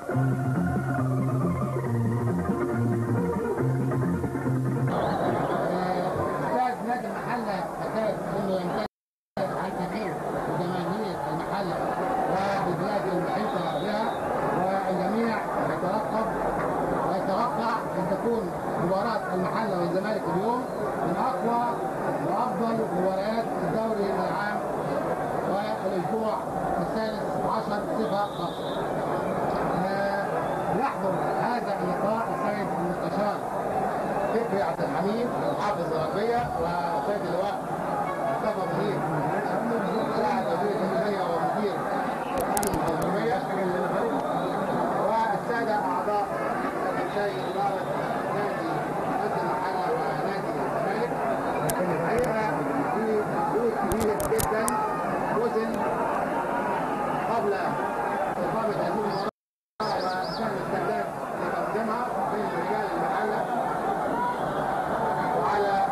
استاذ نادي المحله اكاد انه يمتلك على الكثير بجماهير المحله وبالبلاد المحيطه بها والجميع يترقب ويتوقع ان تكون مباراه المحله والزمالك اليوم من اقوى وافضل مباريات الدوري العام والاسبوع الثالث عشر صفه خاصه. آه، يحضر هذا اللقاء السيد المستشار فكري عبد الحميد الحافظ الغربية وسيد اللواء مصطفى منير مساعد وزير الجمهورية ومدير الجمهورية والسادة أعضاء شيء إدارة نادي نادي المحلة ونادي الزمالك الحقيقة في مجهود كبير جدا بذل قبل إقامة هذه المباراة وكان الاستعداد لتقديمها بين رجال المحلة وعلى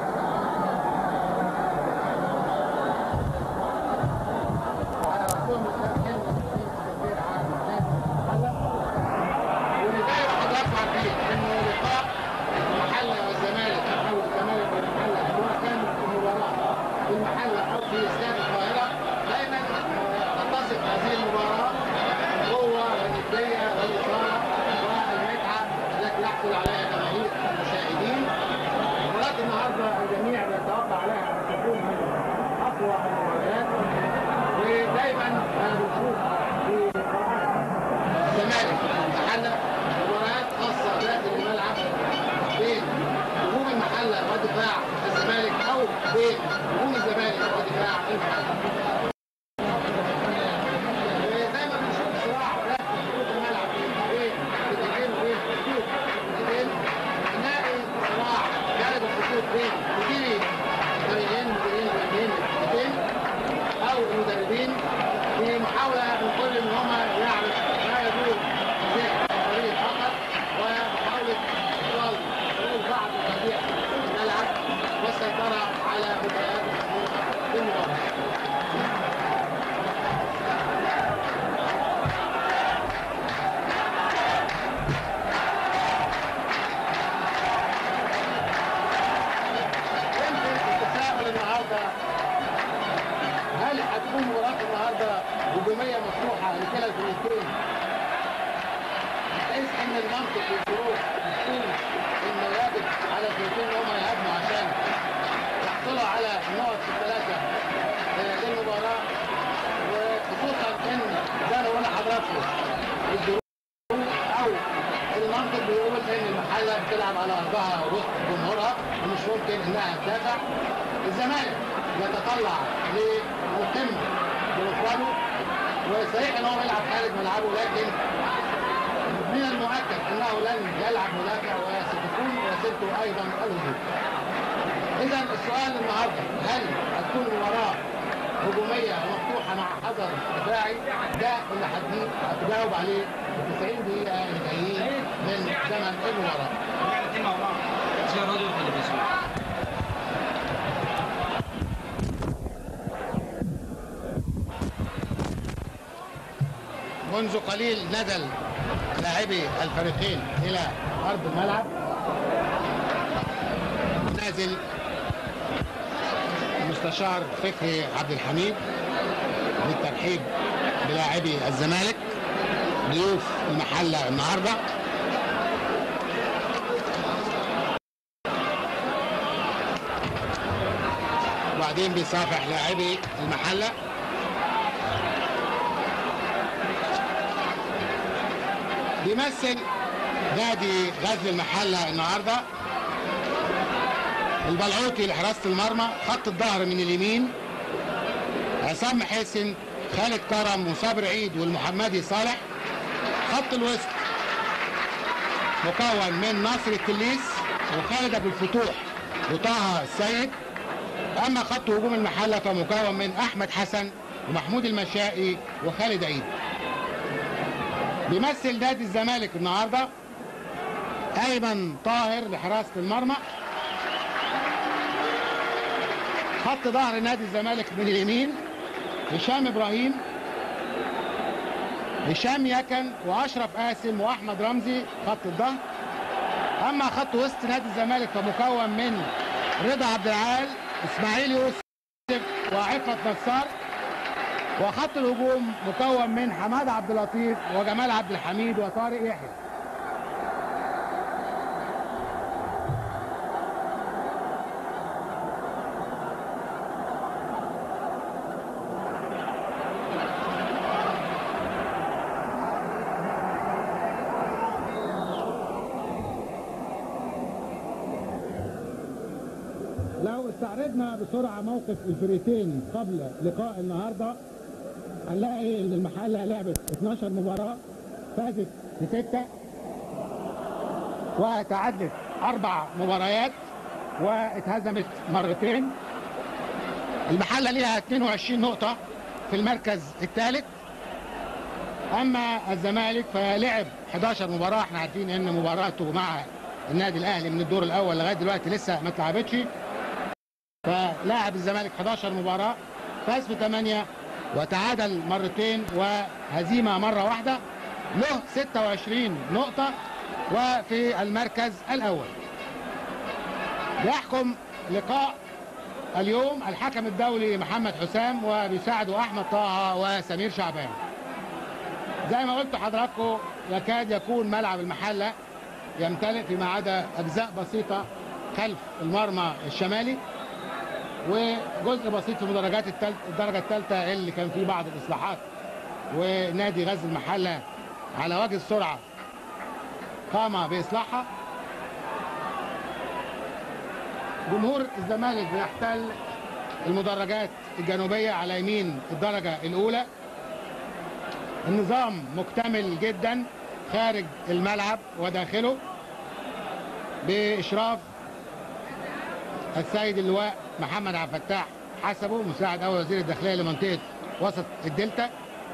وعلى رسول المستقبل الكبير عام نادي المحلة ولذلك اتوقع فيه انه لقاء المحلة والزمالك او الزمالك والمحلة سواء كان في مباراة في المحلة او في استاد القاهرة دائما تتصف هذه المباراة القوة والندية والإثارة والمتعة التي يحصل عليها جماهير المشاهدين مباراة النهارده الجميع يتوقع عليها ان تكون من اقوى المباريات ودايما انا بنشوف في لقاءات الزمالك المحله مباريات خاصه داخل الملعب بين هجوم المحله ودفاع الزمالك او بين هجوم الزمالك ودفاع المحله دايما بنشوف صراع داخل خطوط الملعب بين فرقتين وبين خطوط فرقتين نلاقي صراع جانب الخطوط بين مديري فريقين مديرين فنيين فرقتين او المدربين في محاوله من كل ان هم يعرف ما يدور في الفريق الاخر ومحاوله اطلال حلول بعض مواضيع الملعب والسيطره على مجريات الامور في المباراه. يمكن التساؤل النهارده هل هتكون مباراة النهارده هجومية مفتوحة لكلا الفريقين؟ بحيث ان المنطق والظروف تكون انه يجب على الفريقين ان هم يهاجموا عشان يحصلوا على النقط الثلاثة آه، للمباراة وخصوصا ان زي ما بقول لحضراتكم الظروف او المنطق بيقول ان المحله بتلعب على ارضها وسط جمهورها ومش ممكن انها تدافع الزمالك يتطلع لمتم بمفرده وصحيح ان هو بيلعب خارج ملعبه لكن من المؤكد انه لن يلعب مدافع وستكون وسيلته ايضا الهجوم. اذا السؤال النهارده هل هتكون المباراه هجوميه ومفتوحه مع حذر دفاعي ده اللي هتجيب هتجاوب عليه في 90 دقيقه اللي جايين من زمن المباراه. Sí, radio y televisión. منذ قليل نزل لاعبي الفريقين الى ارض الملعب نازل المستشار فكري عبد الحميد للترحيب بلاعبي الزمالك ضيوف المحله النهارده وبعدين بيصافح لاعبي المحله بيمثل نادي غزل المحلة النهاردة البلعوطي لحراسة المرمى خط الظهر من اليمين عصام حسن خالد كرم وصابر عيد والمحمدي صالح خط الوسط مكون من ناصر التليس وخالد ابو الفتوح وطه السيد اما خط هجوم المحله فمكون من احمد حسن ومحمود المشائي وخالد عيد بيمثل نادي الزمالك النهارده ايمن طاهر لحراسه المرمى خط ظهر نادي الزمالك من اليمين هشام ابراهيم هشام يكن واشرف قاسم واحمد رمزي خط الظهر اما خط وسط نادي الزمالك فمكون من رضا عبد العال اسماعيل يوسف وعفت نصار وخط الهجوم مكون من حماد عبد اللطيف وجمال عبد الحميد وطارق يحيى لو استعرضنا بسرعة موقف الفريقين قبل لقاء النهاردة هنلاقي ان المحلة لعبت 12 مباراة فازت بستة وتعادلت أربع مباريات واتهزمت مرتين المحلة ليها 22 نقطة في المركز الثالث أما الزمالك فلعب 11 مباراة احنا عارفين ان مباراته مع النادي الأهلي من الدور الأول لغاية دلوقتي لسه ما اتلعبتش فلاعب الزمالك 11 مباراة فاز في 8 وتعادل مرتين وهزيمة مرة واحدة له 26 نقطة وفي المركز الأول يحكم لقاء اليوم الحكم الدولي محمد حسام وبيساعده أحمد طه وسمير شعبان زي ما قلت لحضراتكم يكاد يكون ملعب المحلة يمتلئ فيما عدا أجزاء بسيطة خلف المرمى الشمالي وجزء بسيط في مدرجات التالت الدرجة الثالثة اللي كان فيه بعض الإصلاحات ونادي غزل المحلة على وجه السرعة قام بإصلاحها جمهور الزمالك بيحتل المدرجات الجنوبية على يمين الدرجة الأولى النظام مكتمل جدا خارج الملعب وداخله بإشراف السيد اللواء محمد عبد الفتاح حسبه مساعد اول وزير الداخليه لمنطقه وسط الدلتا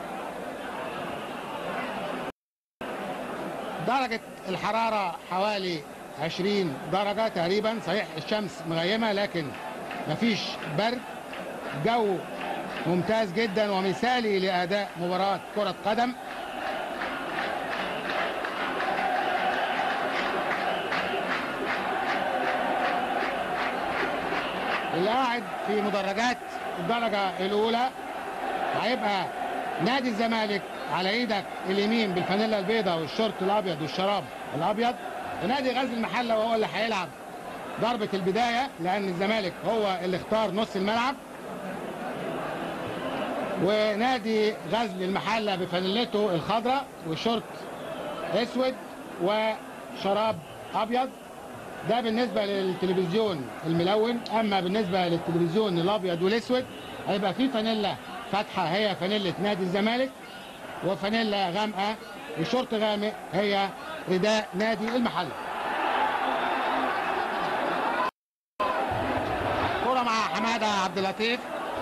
درجه الحراره حوالي 20 درجه تقريبا صحيح الشمس مغيمه لكن مفيش برد جو ممتاز جدا ومثالي لاداء مباراه كره قدم اللي قاعد في مدرجات الدرجة الأولى هيبقى نادي الزمالك على ايدك اليمين بالفانيلا البيضاء والشورت الأبيض والشراب الأبيض ونادي غزل المحلة وهو اللي هيلعب ضربة البداية لأن الزمالك هو اللي اختار نص الملعب ونادي غزل المحلة بفانيلته الخضراء وشورت اسود وشراب ابيض ده بالنسبه للتلفزيون الملون اما بالنسبه للتلفزيون الابيض والاسود هيبقى في فانيلا فاتحه هي فانيلا نادي الزمالك وفانيلا غامقه وشورت غامق هي رداء نادي المحله كرة مع حماده عبد اللطيف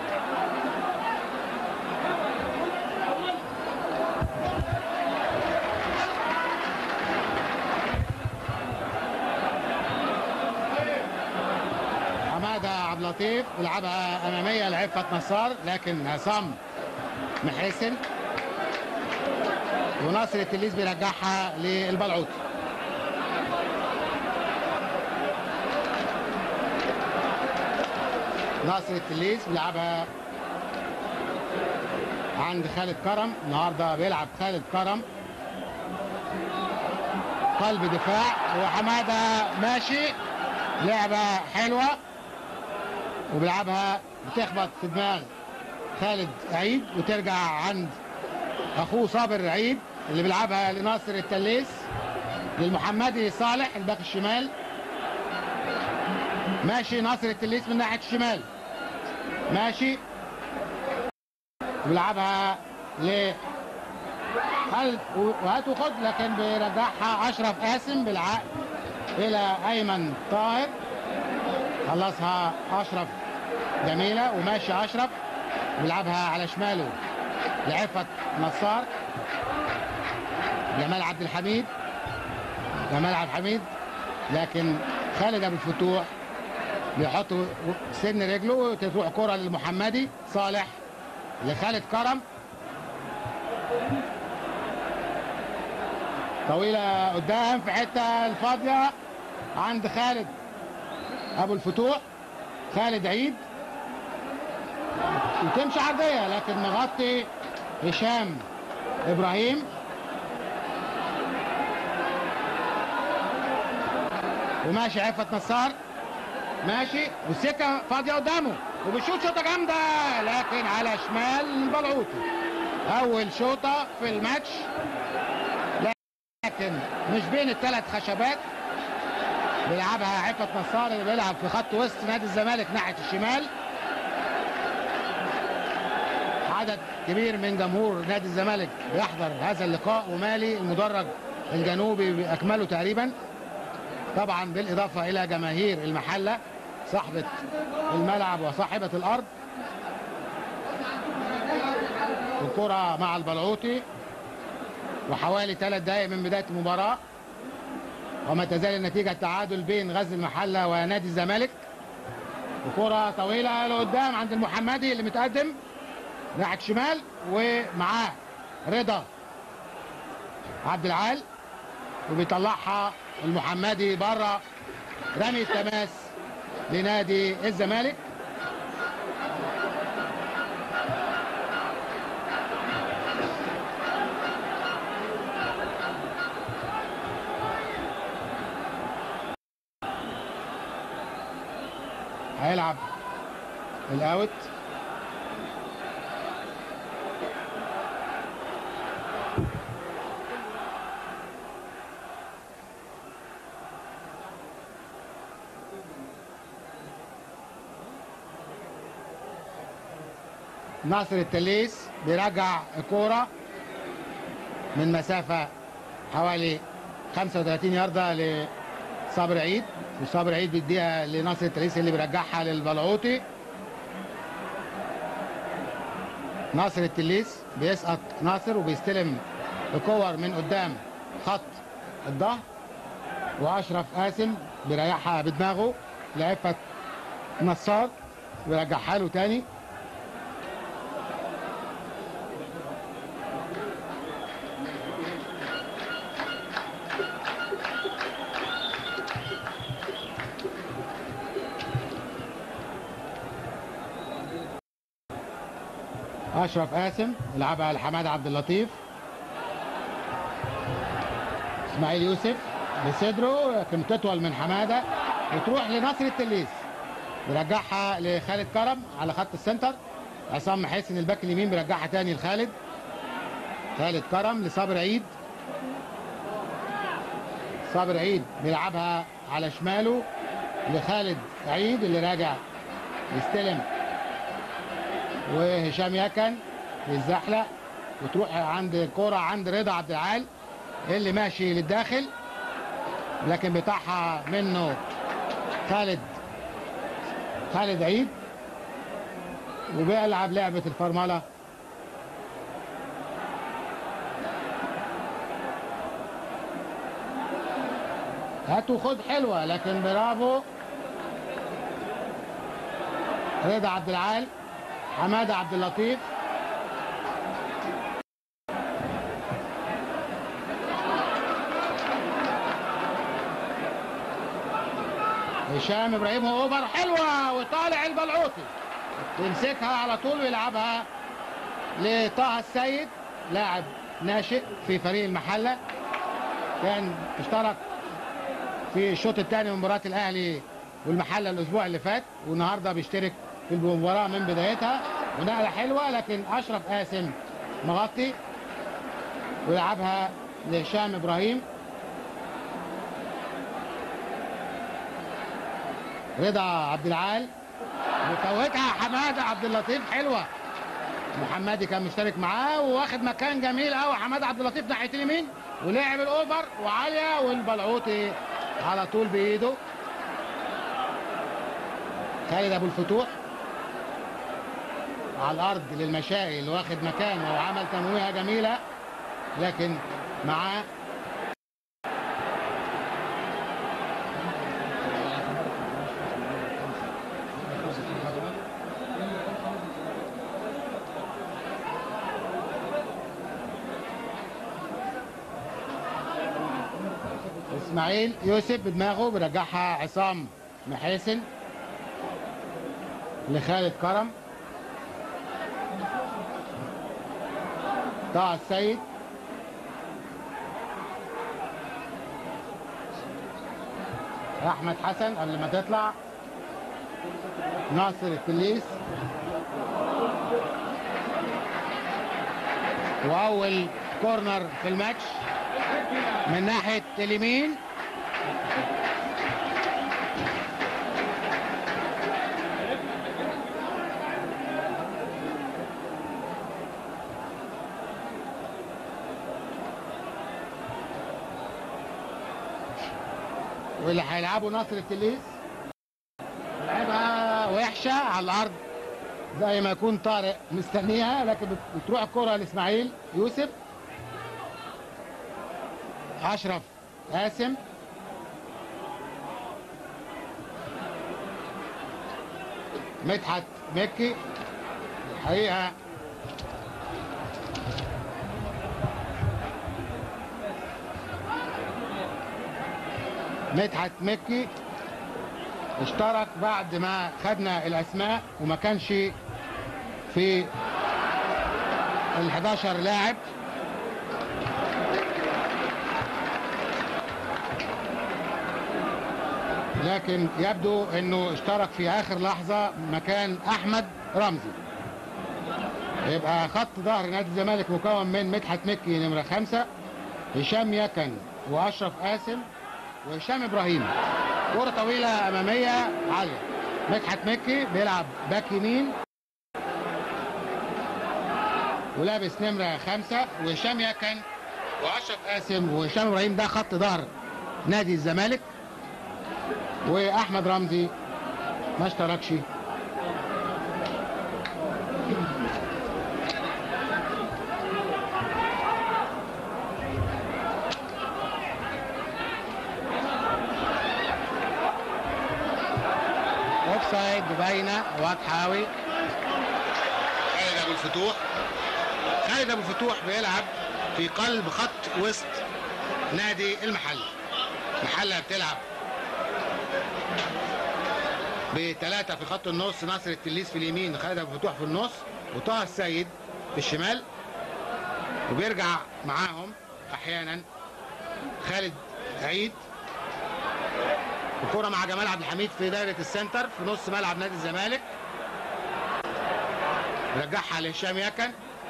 حماده عبد اللطيف يلعبها اماميه لعفه نصار لكن عصام محسن وناصر التليس بيرجعها للبلعوط ناصر التليس بيلعبها عند خالد كرم النهارده بيلعب خالد كرم قلب دفاع وحماده ماشي لعبه حلوه وبيلعبها بتخبط في دماغ خالد عيد وترجع عند اخوه صابر عيد اللي بيلعبها لناصر التليس للمحمدي صالح الباك الشمال ماشي ناصر التليس من ناحيه الشمال ماشي بيلعبها ل هل وهات وخد لكن بيرجعها اشرف قاسم بالعقل الى ايمن طاهر خلصها اشرف جميله وماشي اشرف بيلعبها على شماله لعفت نصار جمال عبد الحميد جمال عبد الحميد لكن خالد ابو الفتوح بيحط سن رجله وتروح كره للمحمدي صالح لخالد كرم طويلة قدام في حتة الفاضية عند خالد أبو الفتوح خالد عيد وتمشي عرضية لكن مغطي هشام إبراهيم وماشي عفت نصار ماشي والسكة فاضية قدامه وبيشوط شوطة جامدة لكن على شمال البلعوطي أول شوطة في الماتش لكن مش بين الثلاث خشبات بيلعبها عفت نصار اللي بيلعب في خط وسط نادي الزمالك ناحية الشمال عدد كبير من جمهور نادي الزمالك بيحضر هذا اللقاء ومالي المدرج الجنوبي بأكمله تقريبا طبعا بالإضافة إلى جماهير المحلة صاحبة الملعب وصاحبة الأرض الكرة مع البلعوطي وحوالي ثلاث دقائق من بداية المباراة وما تزال النتيجة تعادل بين غزل المحلة ونادي الزمالك وكرة طويلة لقدام عند المحمدي اللي متقدم ناحية شمال ومعاه رضا عبد العال وبيطلعها المحمدي بره رمي التماس لنادي الزمالك هيلعب الاوت ناصر التليس بيرجع الكوره من مسافه حوالي 35 ياردة لصابر عيد وصابر عيد بيديها لناصر التليس اللي بيرجعها للبلعوطي ناصر التليس بيسقط ناصر وبيستلم الكور من قدام خط الظهر واشرف قاسم بيريحها بدماغه لعفة نصار ويرجعها له تاني اشرف قاسم يلعبها لحماد عبد اللطيف اسماعيل يوسف بصدره لكن تطول من حماده وتروح لنصر التليس بيرجعها لخالد كرم على خط السنتر عصام محسن الباك اليمين بيرجعها تاني لخالد خالد كرم لصابر عيد صابر عيد بيلعبها على شماله لخالد عيد اللي راجع يستلم وهشام يكن للزحلق وتروح عند الكرة عند رضا عبد العال اللي ماشي للداخل لكن بتاعها منه خالد خالد عيد وبيلعب لعبة الفرملة هات وخد حلوة لكن برافو رضا عبد العال حمادة عبد اللطيف هشام ابراهيم اوفر حلوه وطالع البلعوطي يمسكها على طول ويلعبها لطه السيد لاعب ناشئ في فريق المحله كان اشترك في الشوط الثاني من مباراه الاهلي والمحله الاسبوع اللي فات والنهارده بيشترك في المباراه من بدايتها ونقله حلوه لكن اشرف قاسم مغطي ويلعبها لهشام ابراهيم رضا عبد العال وفوتها حماده عبد اللطيف حلوه محمدي كان مشترك معاه واخد مكان جميل قوي حماده عبد اللطيف ناحيه اليمين ولعب الاوفر وعاليه والبلعوطي على طول بايده خالد ابو الفتوح على الارض للمشائي اللي واخد مكانه وعمل تمويهه جميله لكن معاه اسماعيل يوسف بدماغه بيرجعها عصام محاسن لخالد كرم طه السيد احمد حسن قبل ما تطلع ناصر التليس واول كورنر في الماتش من ناحيه اليمين واللي هيلعبوا ناصر التليس لعبها وحشه على الارض زي ما يكون طارق مستنيها لكن بت- بتروح الكره لاسماعيل يوسف اشرف قاسم مدحت مكي الحقيقه مدحت مكي اشترك بعد ما خدنا الاسماء وما كانش في ال 11 لاعب لكن يبدو انه اشترك في اخر لحظه مكان احمد رمزي يبقى خط ظهر نادي الزمالك مكون من مدحت مكي نمره خمسه هشام يكن واشرف قاسم وهشام ابراهيم كرة طويلة أمامية عالية مدحت مكي بيلعب باك يمين ولابس نمرة خمسة وهشام يكن وأشرف قاسم وهشام إبراهيم ده خط ظهر نادي الزمالك وأحمد رمزي ما اشتركش اوف سايد باينه واضحه قوي خالد ابو الفتوح خالد ابو الفتوح بيلعب في قلب خط وسط نادي المحله المحله بتلعب بثلاثة في خط النص ناصر التليس في اليمين خالد ابو الفتوح في النص وطه السيد في الشمال وبيرجع معاهم احيانا خالد عيد الكرة مع جمال عبد الحميد في دايرة السنتر في نص ملعب نادي الزمالك رجعها لهشام يكن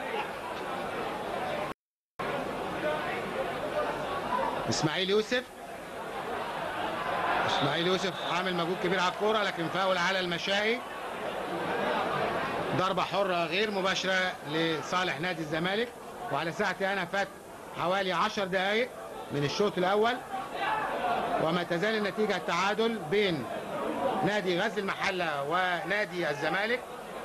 اسماعيل يوسف اسماعيل يوسف عامل مجهود كبير على الكرة لكن فاول على المشائي ضربة حرة غير مباشرة لصالح نادي الزمالك وعلى ساعتي أنا فات حوالي 10 دقايق من الشوط الأول وما تزال النتيجة التعادل بين نادي غزل المحلة ونادي الزمالك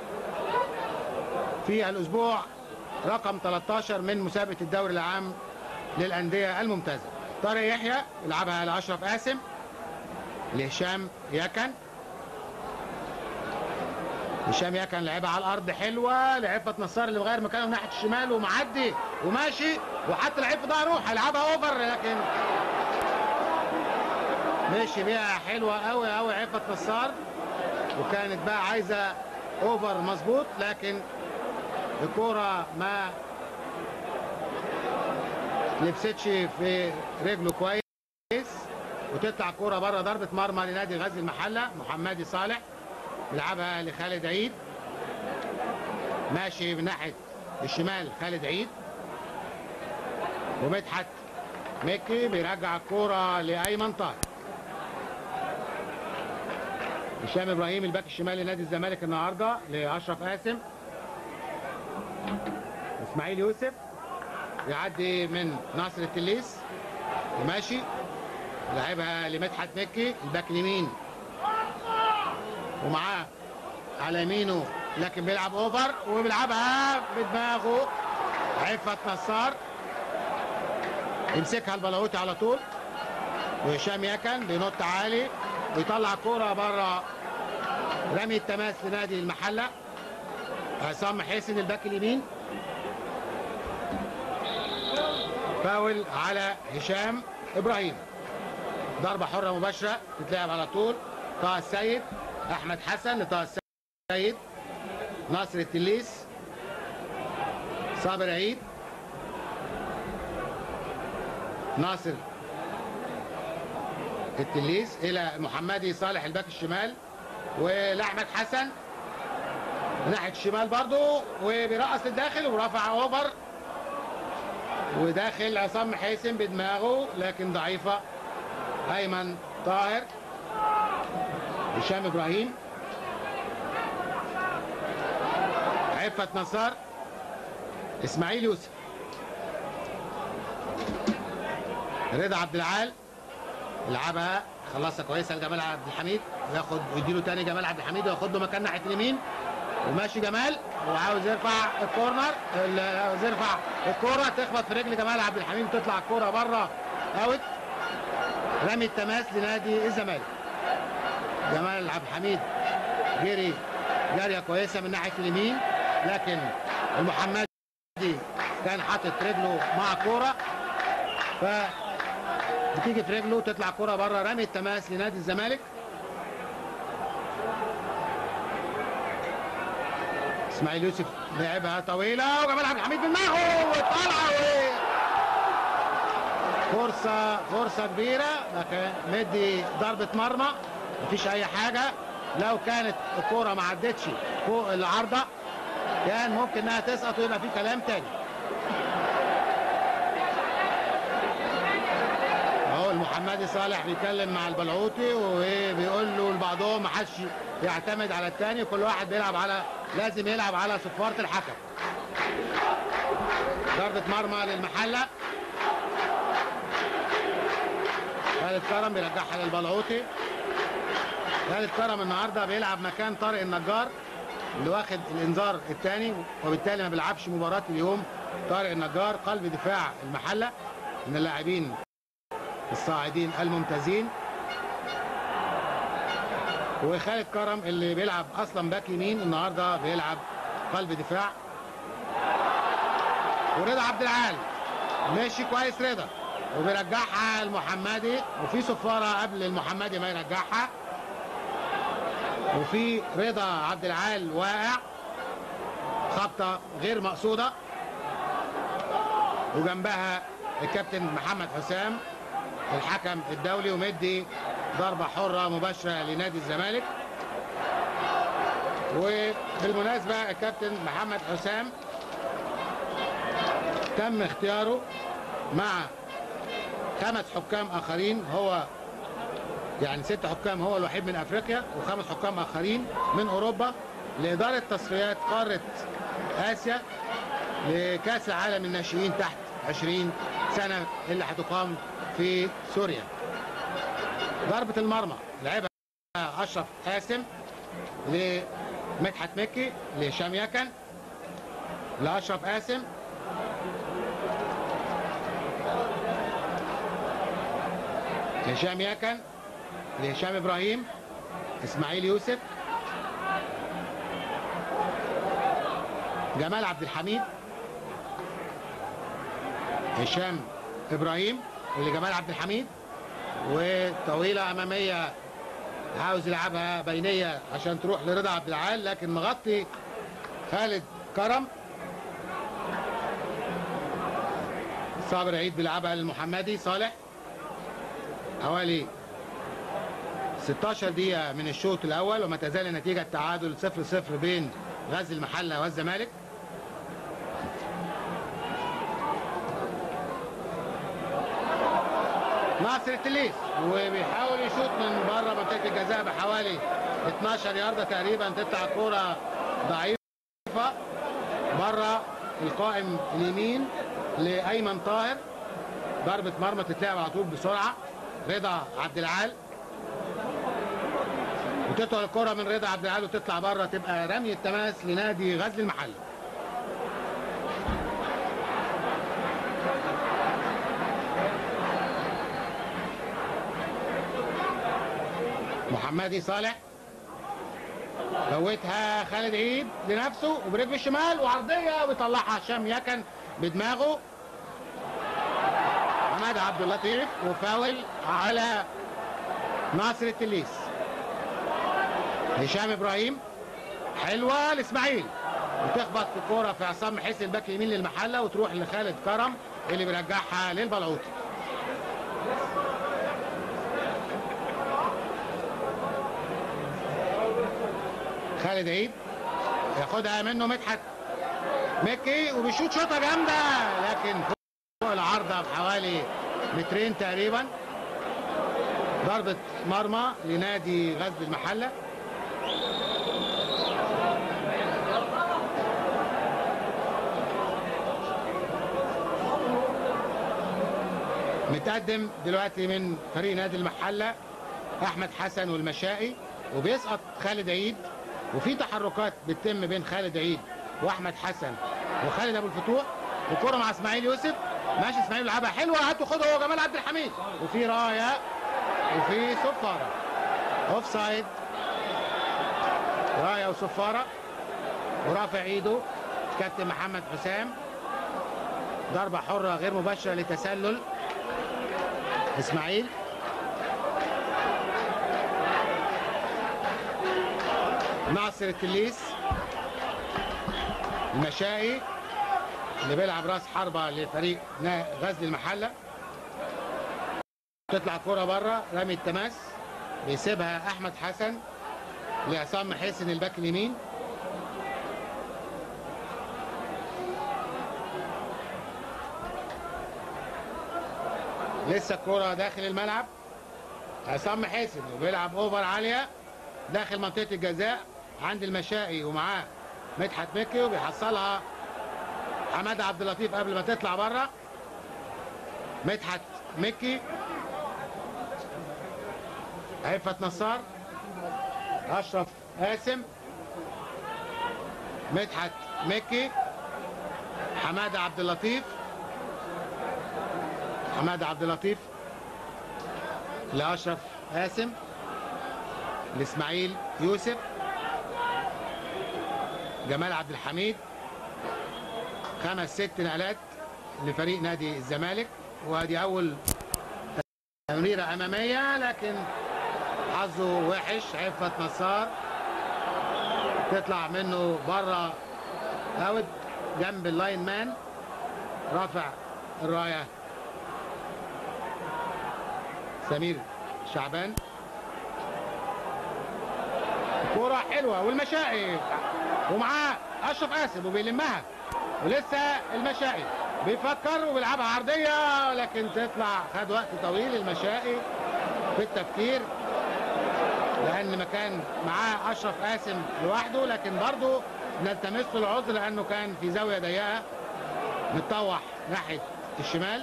في الأسبوع رقم 13 من مسابقة الدوري العام للأندية الممتازة طارق يحيى يلعبها لأشرف قاسم لهشام يكن هشام يكن لعبها على الارض حلوه لعفت نصار اللي مغير مكانه ناحيه الشمال ومعدي وماشي وحتى لعيب في ظهره هيلعبها اوفر لكن ماشي بيها حلوه قوي قوي عفت نصار وكانت بقى عايزه اوفر مظبوط لكن الكوره ما لبستش في رجله كويس وتطلع كوره بره ضربه مرمى لنادي غزل المحله محمدي صالح يلعبها لخالد عيد ماشي من ناحيه الشمال خالد عيد ومدحت مكي بيرجع الكوره لايمن طاهر هشام ابراهيم الباك الشمال لنادي الزمالك النهارده لاشرف قاسم اسماعيل يوسف يعدي من ناصر التليس وماشي لعبها لمدحت مكي الباك اليمين ومعاه على يمينه لكن بيلعب اوفر وبيلعبها بدماغه عفت نصار يمسكها البلاوتي على طول وهشام يكن بينط عالي ويطلع كوره بره رمي التماس لنادي المحله عصام حسن الباك اليمين فاول على هشام ابراهيم ضربة حرة مباشرة تتلعب على طول طه السيد أحمد حسن لطه السيد ناصر التليس صابر عيد ناصر التليس إلى محمدي صالح الباك الشمال ولأحمد حسن ناحية الشمال برضو وبيرقص للداخل ورفع اوفر وداخل عصام حيسن بدماغه لكن ضعيفة أيمن طاهر هشام إبراهيم عفت نصار إسماعيل يوسف رضا عبد العال يلعبها خلصها كويسه لجمال عبد الحميد ياخد يديله تاني جمال عبد الحميد وياخد له مكان ناحيه اليمين وماشي جمال وعاوز يرفع الكورنر ال- عاوز يرفع الكوره تخبط في رجل جمال عبد الحميد وتطلع الكوره بره اوت رمي التماس لنادي الزمالك جمال عبد الحميد جري جاريه كويسه من ناحيه اليمين لكن المحمدي كان حاطط رجله مع الكوره ف بتيجي في رجله تطلع كرة بره رمي التماس لنادي الزمالك اسماعيل يوسف لعبها طويلة وجمال عبد الحميد بدماغه وطالعة و فرصة فرصة كبيرة لكن مدي ضربة مرمى مفيش أي حاجة لو كانت الكرة ما عدتش فوق العارضة كان ممكن إنها تسقط ويبقى في كلام تاني اهو المحمدي صالح بيتكلم مع البلعوطي وبيقول له لبعضهم ما حدش يعتمد على الثاني كل واحد بيلعب على لازم يلعب على صفارة الحكم ضربة مرمى للمحلة خالد كرم بيرجعها للبلعوطي خالد كرم النهارده بيلعب مكان طارق النجار اللي واخد الانذار الثاني وبالتالي ما بيلعبش مباراة اليوم طارق النجار قلب دفاع المحلة من اللاعبين الصاعدين الممتازين وخالد كرم اللي بيلعب اصلا باك يمين النهارده بيلعب قلب دفاع ورضا عبد العال ماشي كويس رضا وبيرجعها المحمدي وفي صفاره قبل المحمدي ما يرجعها وفي رضا عبد العال واقع خبطه غير مقصوده وجنبها الكابتن محمد حسام الحكم الدولي ومدي ضربة حرة مباشرة لنادي الزمالك وبالمناسبة الكابتن محمد حسام تم اختياره مع خمس حكام آخرين هو يعني ست حكام هو الوحيد من أفريقيا وخمس حكام آخرين من أوروبا لإدارة تصفيات قارة آسيا لكأس العالم الناشئين تحت 20 سنة اللي هتقام في سوريا ضربة المرمى لعبها أشرف قاسم لمدحت مكي لهشام يكن لأشرف قاسم لهشام يكن لهشام إبراهيم إسماعيل يوسف جمال عبد الحميد هشام ابراهيم اللي جمال عبد الحميد وطويله اماميه عاوز يلعبها بينيه عشان تروح لرضا عبد العال لكن مغطي خالد كرم صابر عيد بيلعبها للمحمدي صالح حوالي 16 دقيقة من الشوط الأول وما تزال النتيجة التعادل 0-0 بين غزل المحلة والزمالك ناصر التليس وبيحاول يشوط من بره منطقه الجزاء بحوالي 12 يارده تقريبا تطلع الكوره ضعيفه بره القائم اليمين لايمن طاهر ضربه مرمى تتلعب على طول بسرعه رضا عبد العال وتطلع الكره من رضا عبد العال وتطلع بره تبقى رمي التماس لنادي غزل المحله محمدي صالح فوتها خالد عيد لنفسه وبرجله الشمال وعرضيه ويطلعها هشام يكن بدماغه عماد عبد اللطيف وفاول على ناصر التليس هشام ابراهيم حلوه لاسماعيل وتخبط الكوره في عصام حسن الباك اليمين للمحله وتروح لخالد كرم اللي بيرجعها للبلعوطي خالد عيد ياخدها منه مدحت مكي وبيشوط شوطه جامده لكن فوق العارضه بحوالي مترين تقريبا ضربه مرمى لنادي غزل المحله متقدم دلوقتي من فريق نادي المحله احمد حسن والمشائي وبيسقط خالد عيد وفي تحركات بتتم بين خالد عيد واحمد حسن وخالد ابو الفتوح الكره مع اسماعيل يوسف ماشي اسماعيل بيلعبها حلوه هات وخدها هو جمال عبد الحميد وفي رايه وفي صفاره اوف سايد رايه وصفاره ورافع ايده كابتن محمد حسام ضربه حره غير مباشره لتسلل اسماعيل ناصر التليس المشائي اللي بيلعب راس حربة لفريق نا- غزل المحلة تطلع كرة بره رمي التماس بيسيبها أحمد حسن لعصام حسن الباك اليمين لسه الكرة داخل الملعب عصام حسن وبيلعب اوفر عالية داخل منطقة الجزاء عند المشائي ومعاه مدحت مكي وبيحصلها حماده عبد اللطيف قبل ما تطلع بره مدحت مكي عفت نصار اشرف قاسم مدحت مكي حماده عبد اللطيف حماده عبد اللطيف لاشرف قاسم لاسماعيل يوسف جمال عبد الحميد خمس ست نقلات لفريق نادي الزمالك وادي اول تمريره اماميه لكن حظه وحش عفت نصار تطلع منه بره اوت جنب اللاين مان رافع الرايه سمير شعبان كرة حلوة والمشائي ومعاه أشرف قاسم وبيلمها ولسه المشائي بيفكر وبيلعبها عرضية لكن تطلع خد وقت طويل المشائي في التفكير لأن ما كان معاه أشرف قاسم لوحده لكن برضه نلتمس له العذر لأنه كان في زاوية ضيقة متطوح ناحية الشمال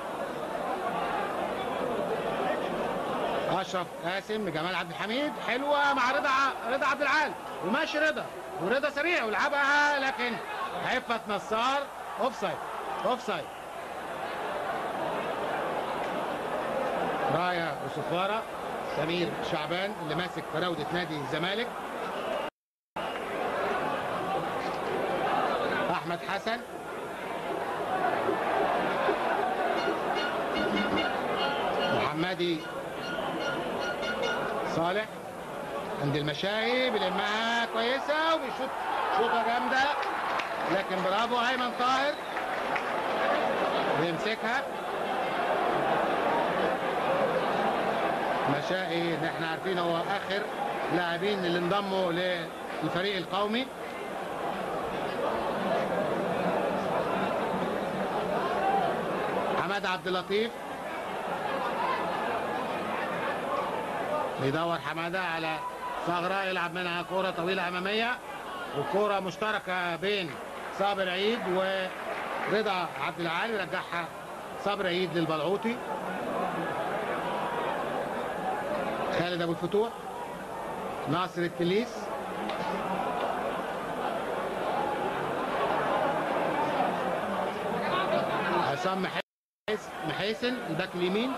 اشرف قاسم جمال عبد الحميد حلوه مع رضا ع- رضا عبد العال وماشي رضا ورضا سريع ولعبها لكن عفت نصار اوف سايد اوف سايد رايه وصفاره سمير شعبان اللي ماسك فراوده نادي الزمالك احمد حسن محمدي صالح عند المشاي بيلمها كويسه وبيشوط شوطه جامده لكن برافو ايمن طاهر بيمسكها مشائي اللي احنا عارفين هو اخر لاعبين اللي انضموا للفريق القومي حماد عبد اللطيف بيدور حماده على ثغره يلعب منها كوره طويله اماميه وكوره مشتركه بين صابر عيد ورضا عبد العال يرجعها صابر عيد للبلعوطي خالد ابو الفتوح ناصر التليس عصام محيس محيسن الباك اليمين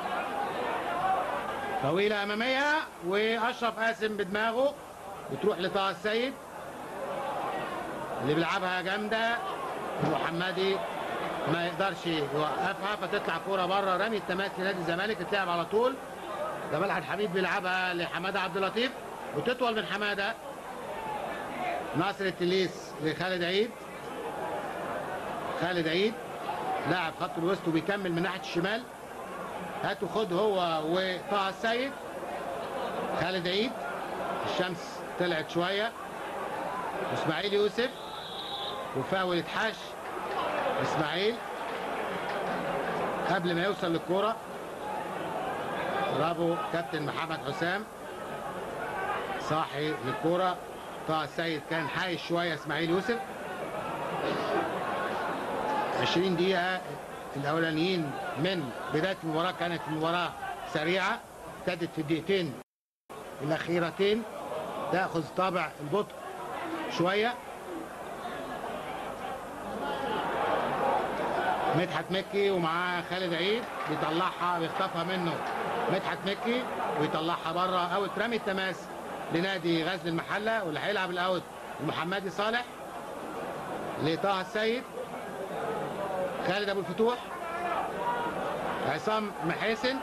طويلة أمامية وأشرف قاسم بدماغه بتروح لطه السيد اللي بيلعبها جامدة محمدي ما يقدرش يوقفها فتطلع كورة بره رمي التماس لنادي الزمالك تتلعب على طول جمال عبد الحميد بيلعبها لحماده عبد اللطيف وتطول من حماده ناصر التليس لخالد عيد خالد عيد لاعب خط الوسط وبيكمل من ناحيه الشمال هاتوا خد هو وطه السيد خالد عيد الشمس طلعت شويه اسماعيل يوسف وفاول اتحاش اسماعيل قبل ما يوصل للكوره برافو كابتن محمد حسام صاحي للكوره طه السيد كان حايش شويه اسماعيل يوسف 20 دقيقه الاولانيين من بدايه المباراه كانت المباراه سريعه ابتدت في الدقيقتين الاخيرتين تاخذ طابع البطء شويه مدحت مكي ومعاه خالد عيد بيطلعها بيخطفها منه مدحت مكي ويطلعها بره اوت رمي التماس لنادي غزل المحله واللي هيلعب الاوت المحمدي صالح لطه السيد خالد ابو الفتوح عصام محاسن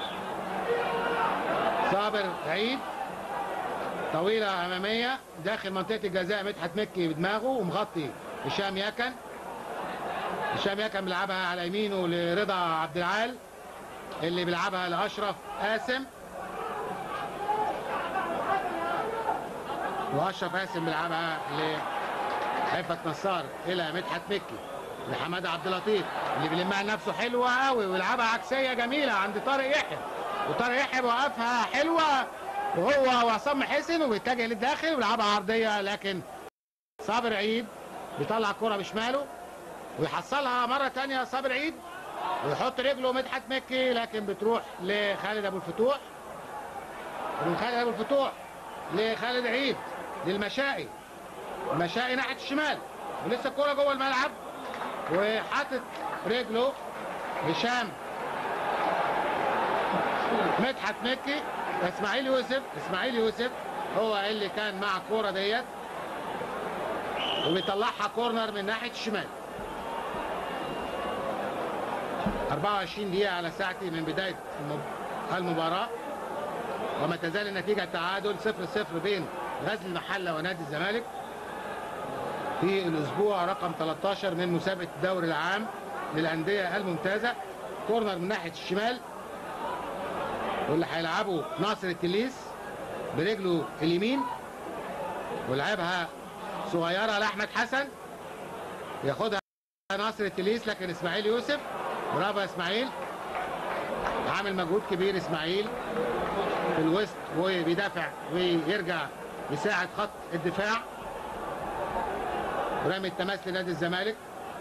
صابر عيد طويلة أمامية داخل منطقة الجزاء مدحت مكي بدماغه ومغطي هشام يكن هشام يكن بيلعبها على يمينه لرضا عبد العال اللي بيلعبها لأشرف قاسم وأشرف قاسم بيلعبها لعفت نصار إلى مدحت مكي لحماده عبد اللطيف اللي بيلمها لنفسه حلوه قوي ويلعبها عكسيه جميله عند طارق يحيى وطارق يحيى بيوقفها حلوه وهو وعصام حسن وبيتجه للداخل ويلعبها عرضيه لكن صابر عيد بيطلع الكره بشماله ويحصلها مره ثانيه صابر عيد ويحط رجله مدحت مكي لكن بتروح لخالد ابو الفتوح ومن خالد ابو الفتوح لخالد عيد للمشائي المشائي ناحيه الشمال ولسه الكره جوه الملعب وحاطط رجله هشام مدحت مكي اسماعيل يوسف اسماعيل يوسف هو اللي كان مع الكوره ديت وبيطلعها كورنر من ناحيه الشمال 24 دقيقة على ساعتي من بداية المباراة وما تزال النتيجة تعادل 0-0 بين غزل المحلة ونادي الزمالك في الاسبوع رقم 13 من مسابقه الدوري العام للانديه الممتازه كورنر من ناحيه الشمال واللي هيلعبه ناصر التليس برجله اليمين ولعبها صغيره لاحمد حسن ياخدها ناصر التليس لكن اسماعيل يوسف برافو يا اسماعيل عامل مجهود كبير اسماعيل في الوسط وبيدافع ويرجع يساعد خط الدفاع رامي التماس لنادي الزمالك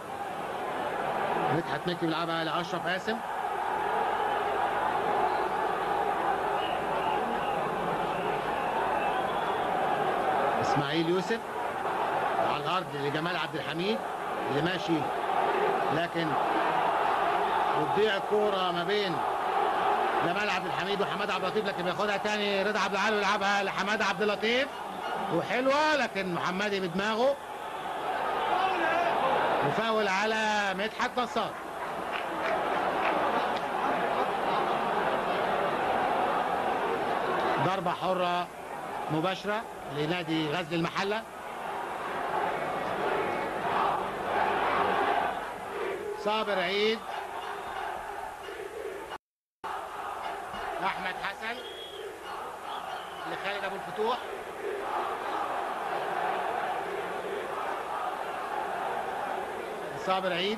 مدحت مكي بيلعبها لاشرف قاسم اسماعيل يوسف على الارض لجمال عبد الحميد اللي ماشي لكن بتضيع الكوره ما بين جمال عبد الحميد وحماد عبد اللطيف لكن بياخدها تاني رضا عبد العال ويلعبها لحماد عبد اللطيف وحلوه لكن محمدي بدماغه وفاول على مدحت نصار ضربة حرة مباشرة لنادي غزل المحلة صابر عيد أحمد حسن لخالد أبو الفتوح صابر عيد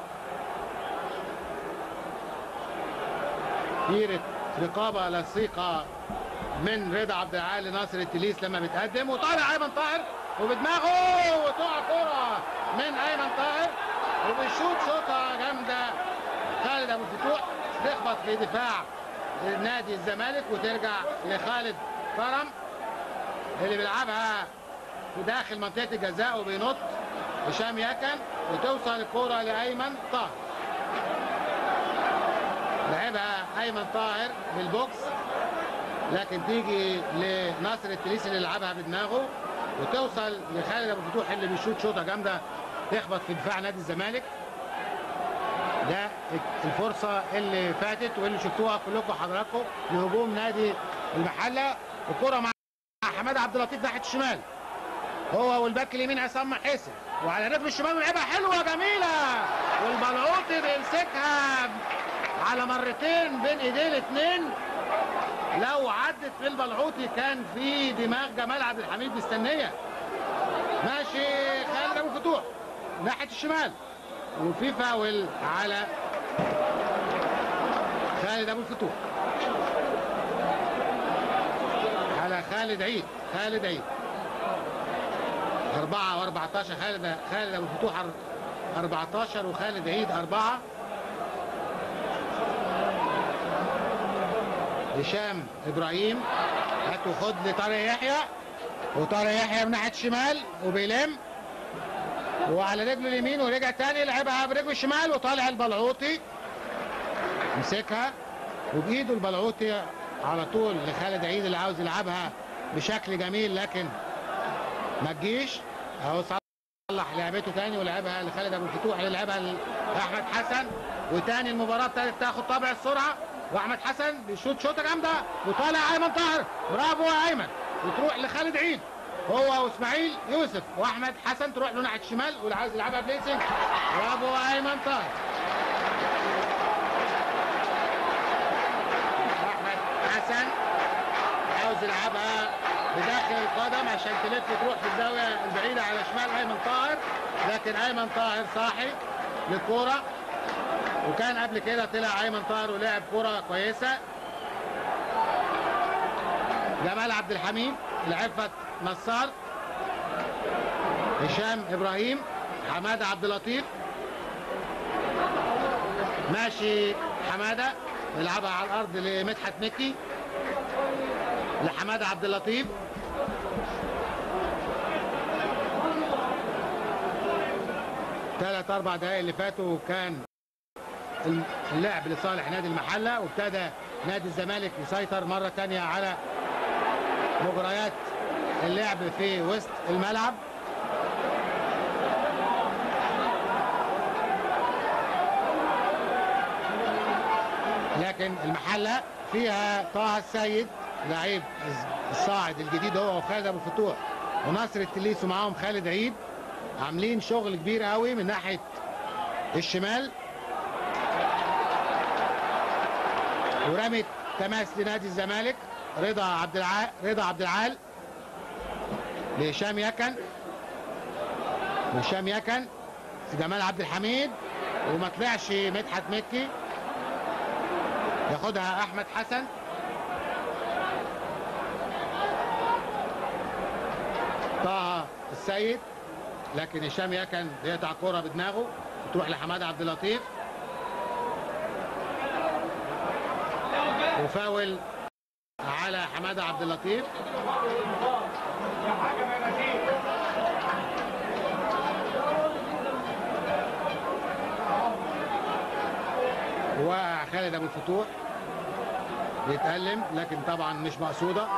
ديرة رقابة لصيقة من رضا عبد العال لناصر التليس لما بتقدم وطالع ايمن طاهر وبدماغه وتقع كرة من ايمن طاهر وبيشوط شوطة جامدة خالد ابو الفتوح تخبط في دفاع نادي الزمالك وترجع لخالد كرم اللي بيلعبها في داخل منطقة الجزاء وبينط هشام يكن وتوصل الكرة لأيمن طاهر لعبها أيمن طاهر بالبوكس لكن تيجي لناصر التليسي اللي لعبها بدماغه وتوصل لخالد ابو الفتوح اللي بيشوط شوطه جامده تخبط في دفاع نادي الزمالك ده الفرصة اللي فاتت واللي شفتوها كلكم حضراتكم لهجوم نادي المحلة الكرة مع حماد عبد اللطيف ناحية الشمال هو والباك اليمين عصام محسن وعلى رجل الشمال ولعبها حلوة جميلة والبلعوطي بيمسكها على مرتين بين ايديه الاثنين لو عدت في البلعوطي كان في دماغ جمال عبد الحميد مستنية ماشي خالد ابو فتوح ناحية الشمال وفي فاول على خالد ابو الفتوح على خالد عيد خالد عيد أربعة وأربعتاشر خالد خالد أبو الفتوح أر- 14 وخالد عيد أربعة هشام إبراهيم هات وخد لطارق يحيى وطارق يحيى من ناحية الشمال وبيلم وعلى رجله اليمين ورجع تاني لعبها برجله الشمال وطالع البلعوطي مسكها وبايده البلعوطي على طول لخالد عيد اللي عاوز يلعبها بشكل جميل لكن ما تجيش اهو صلح لعبته تاني ولعبها لخالد ابو الفتوح اللي لعبها لاحمد حسن وتاني المباراه ابتدت تاخد طابع السرعه واحمد حسن بيشوط شوطه جامده وطالع ايمن طاهر برافو يا ايمن وتروح لخالد عيد هو واسماعيل يوسف واحمد حسن تروح له ناحيه الشمال واللي عاوز يلعبها بليسنج برافو يا ايمن طاهر احمد حسن عاوز يلعبها بداخل القدم عشان تلف تروح في الزاويه البعيده على شمال ايمن طاهر لكن ايمن طاهر صاحي للكوره وكان قبل كده طلع ايمن طاهر ولعب كوره كويسه جمال عبد الحميد لعفت نصار هشام ابراهيم حماده عبد اللطيف ماشي حماده يلعبها على الارض لمدحت مكي لحماده عبد اللطيف ثلاث اربع دقائق اللي فاتوا كان اللعب لصالح نادي المحله وابتدى نادي الزمالك يسيطر مره ثانيه على مجريات اللعب في وسط الملعب لكن المحله فيها طه السيد لعيب الصاعد الجديد هو وخالد ابو الفتوح وناصر التليس ومعاهم خالد عيد عاملين شغل كبير قوي من ناحيه الشمال ورمت تماس لنادي الزمالك رضا عبد العال رضا عبد العال لهشام يكن هشام يكن جمال عبد الحميد وما طلعش مدحت مكي ياخدها احمد حسن طه السيد لكن هشام يكن بيقطع كرة بدماغه تروح لحماده عبد اللطيف وفاول على حماده عبد اللطيف وخالد ابو الفتوح بيتألم لكن طبعا مش مقصوده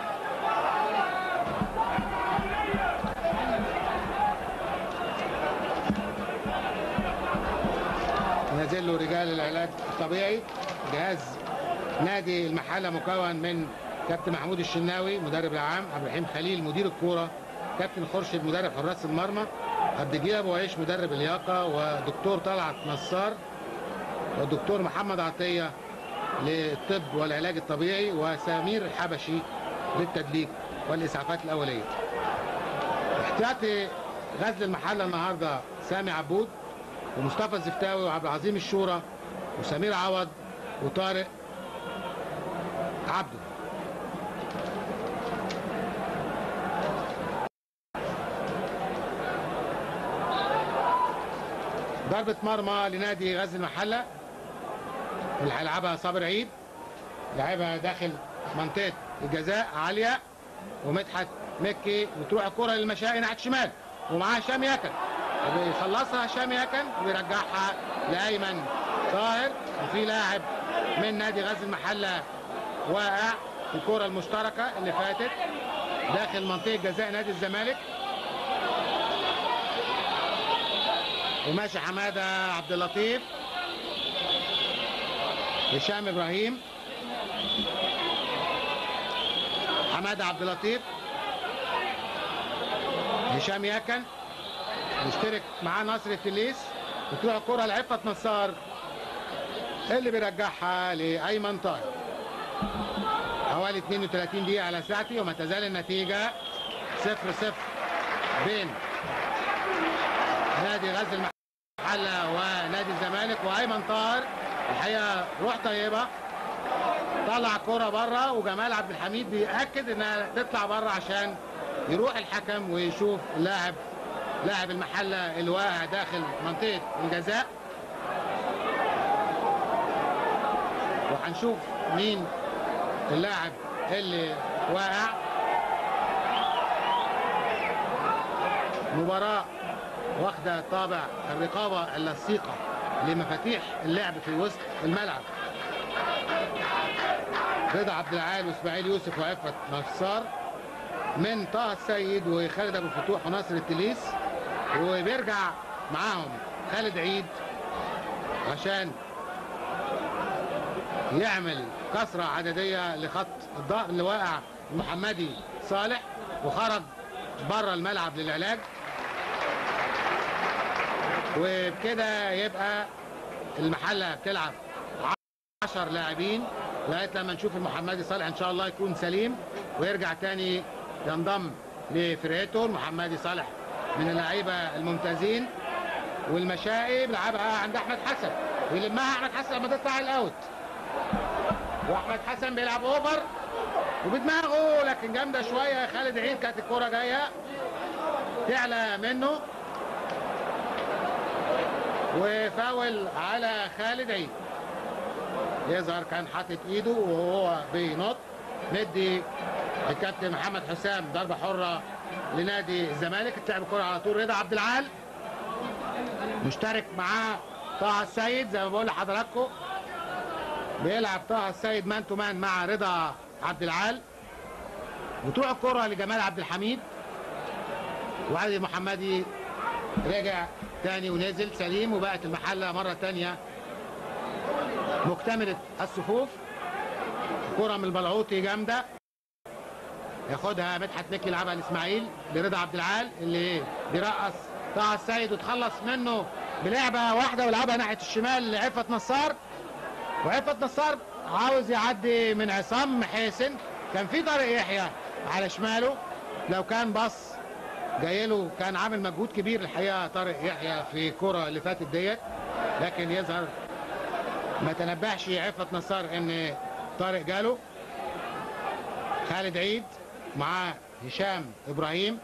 نازل له رجال العلاج الطبيعي جهاز نادي المحله مكون من كابتن محمود الشناوي مدرب العام عبد الرحيم خليل مدير الكوره كابتن خورشيد مدرب حراس المرمى عبد الجليل ابو عيش مدرب اللياقه ودكتور طلعت نصار والدكتور محمد عطيه للطب والعلاج الطبيعي وسمير الحبشي للتدليك والاسعافات الاوليه. احتياطي غزل المحله النهارده سامي عبود ومصطفى الزفتاوي وعبد العظيم الشورى وسمير عوض وطارق عبده ضربة مرمى لنادي غزل المحلة اللي هيلعبها صابر عيد لعبها داخل منطقة الجزاء عالية ومدحت مكي وتروح الكرة للمشائي ناحية الشمال ومعاه هشام يكن وبيخلصها هشام يكن ويرجعها لأيمن طاهر وفي لاعب من نادي غزل المحلة واقع في الكرة المشتركة اللي فاتت داخل منطقة جزاء نادي الزمالك وماشي حمادة عبد اللطيف هشام ابراهيم حماده عبد اللطيف هشام ياكن يشترك معاه نصر التليس بتروح الكره لعفت نصار اللي بيرجعها لايمن طاهر حوالي 32 دقيقه على ساعتي وما تزال النتيجه 0 0 بين نادي غزل المحله ونادي الزمالك وايمن طاهر الحقيقه روح طيبه طلع كرة بره وجمال عبد الحميد بيأكد انها تطلع بره عشان يروح الحكم ويشوف اللاعب لاعب المحلة اللي واقع داخل منطقة الجزاء وهنشوف مين اللاعب اللي واقع مباراة واخدة طابع الرقابة اللصيقة لمفاتيح اللعب في وسط الملعب رضا عبد العال واسماعيل يوسف وعفت نصار من طه السيد وخالد ابو الفتوح وناصر التليس وبيرجع معاهم خالد عيد عشان يعمل كسرة عددية لخط الظهر اللي واقع المحمدي صالح وخرج بره الملعب للعلاج وبكده يبقى المحلة بتلعب 10 لاعبين لغايه لما نشوف المحمدي صالح ان شاء الله يكون سليم ويرجع تاني ينضم لفرقته المحمدي صالح من اللعيبه الممتازين والمشائي بيلعبها عند احمد حسن ويلمها احمد حسن لما تطلع الاوت واحمد حسن بيلعب اوفر وبدماغه لكن جامده شويه خالد عيد كانت الكوره جايه تعلى منه وفاول على خالد عيد يظهر كان حاطط ايده وهو بينط ندي الكابتن محمد حسام ضربه حره لنادي الزمالك تلعب الكره على طول رضا عبد العال مشترك معاه طه السيد زي ما بقول لحضراتكم بيلعب طه السيد مان تو مان مع رضا عبد العال وتروح الكره لجمال عبد الحميد وعلي المحمدي رجع تاني ونزل سليم وبقت المحله مره تانيه مكتملة الصفوف كرة من البلعوطي جامدة ياخدها مدحت مكي يلعبها لاسماعيل لرضا عبد العال اللي بيرقص طه السيد وتخلص منه بلعبة واحدة ويلعبها ناحية الشمال لعفت نصار وعفت نصار عاوز يعدي من عصام حسن كان في طارق يحيى على شماله لو كان بص جاي له كان عامل مجهود كبير الحقيقه طارق يحيى في الكره اللي فاتت ديت لكن يظهر ما تنبهش عفت نصار ان طارق جاله خالد عيد مع هشام ابراهيم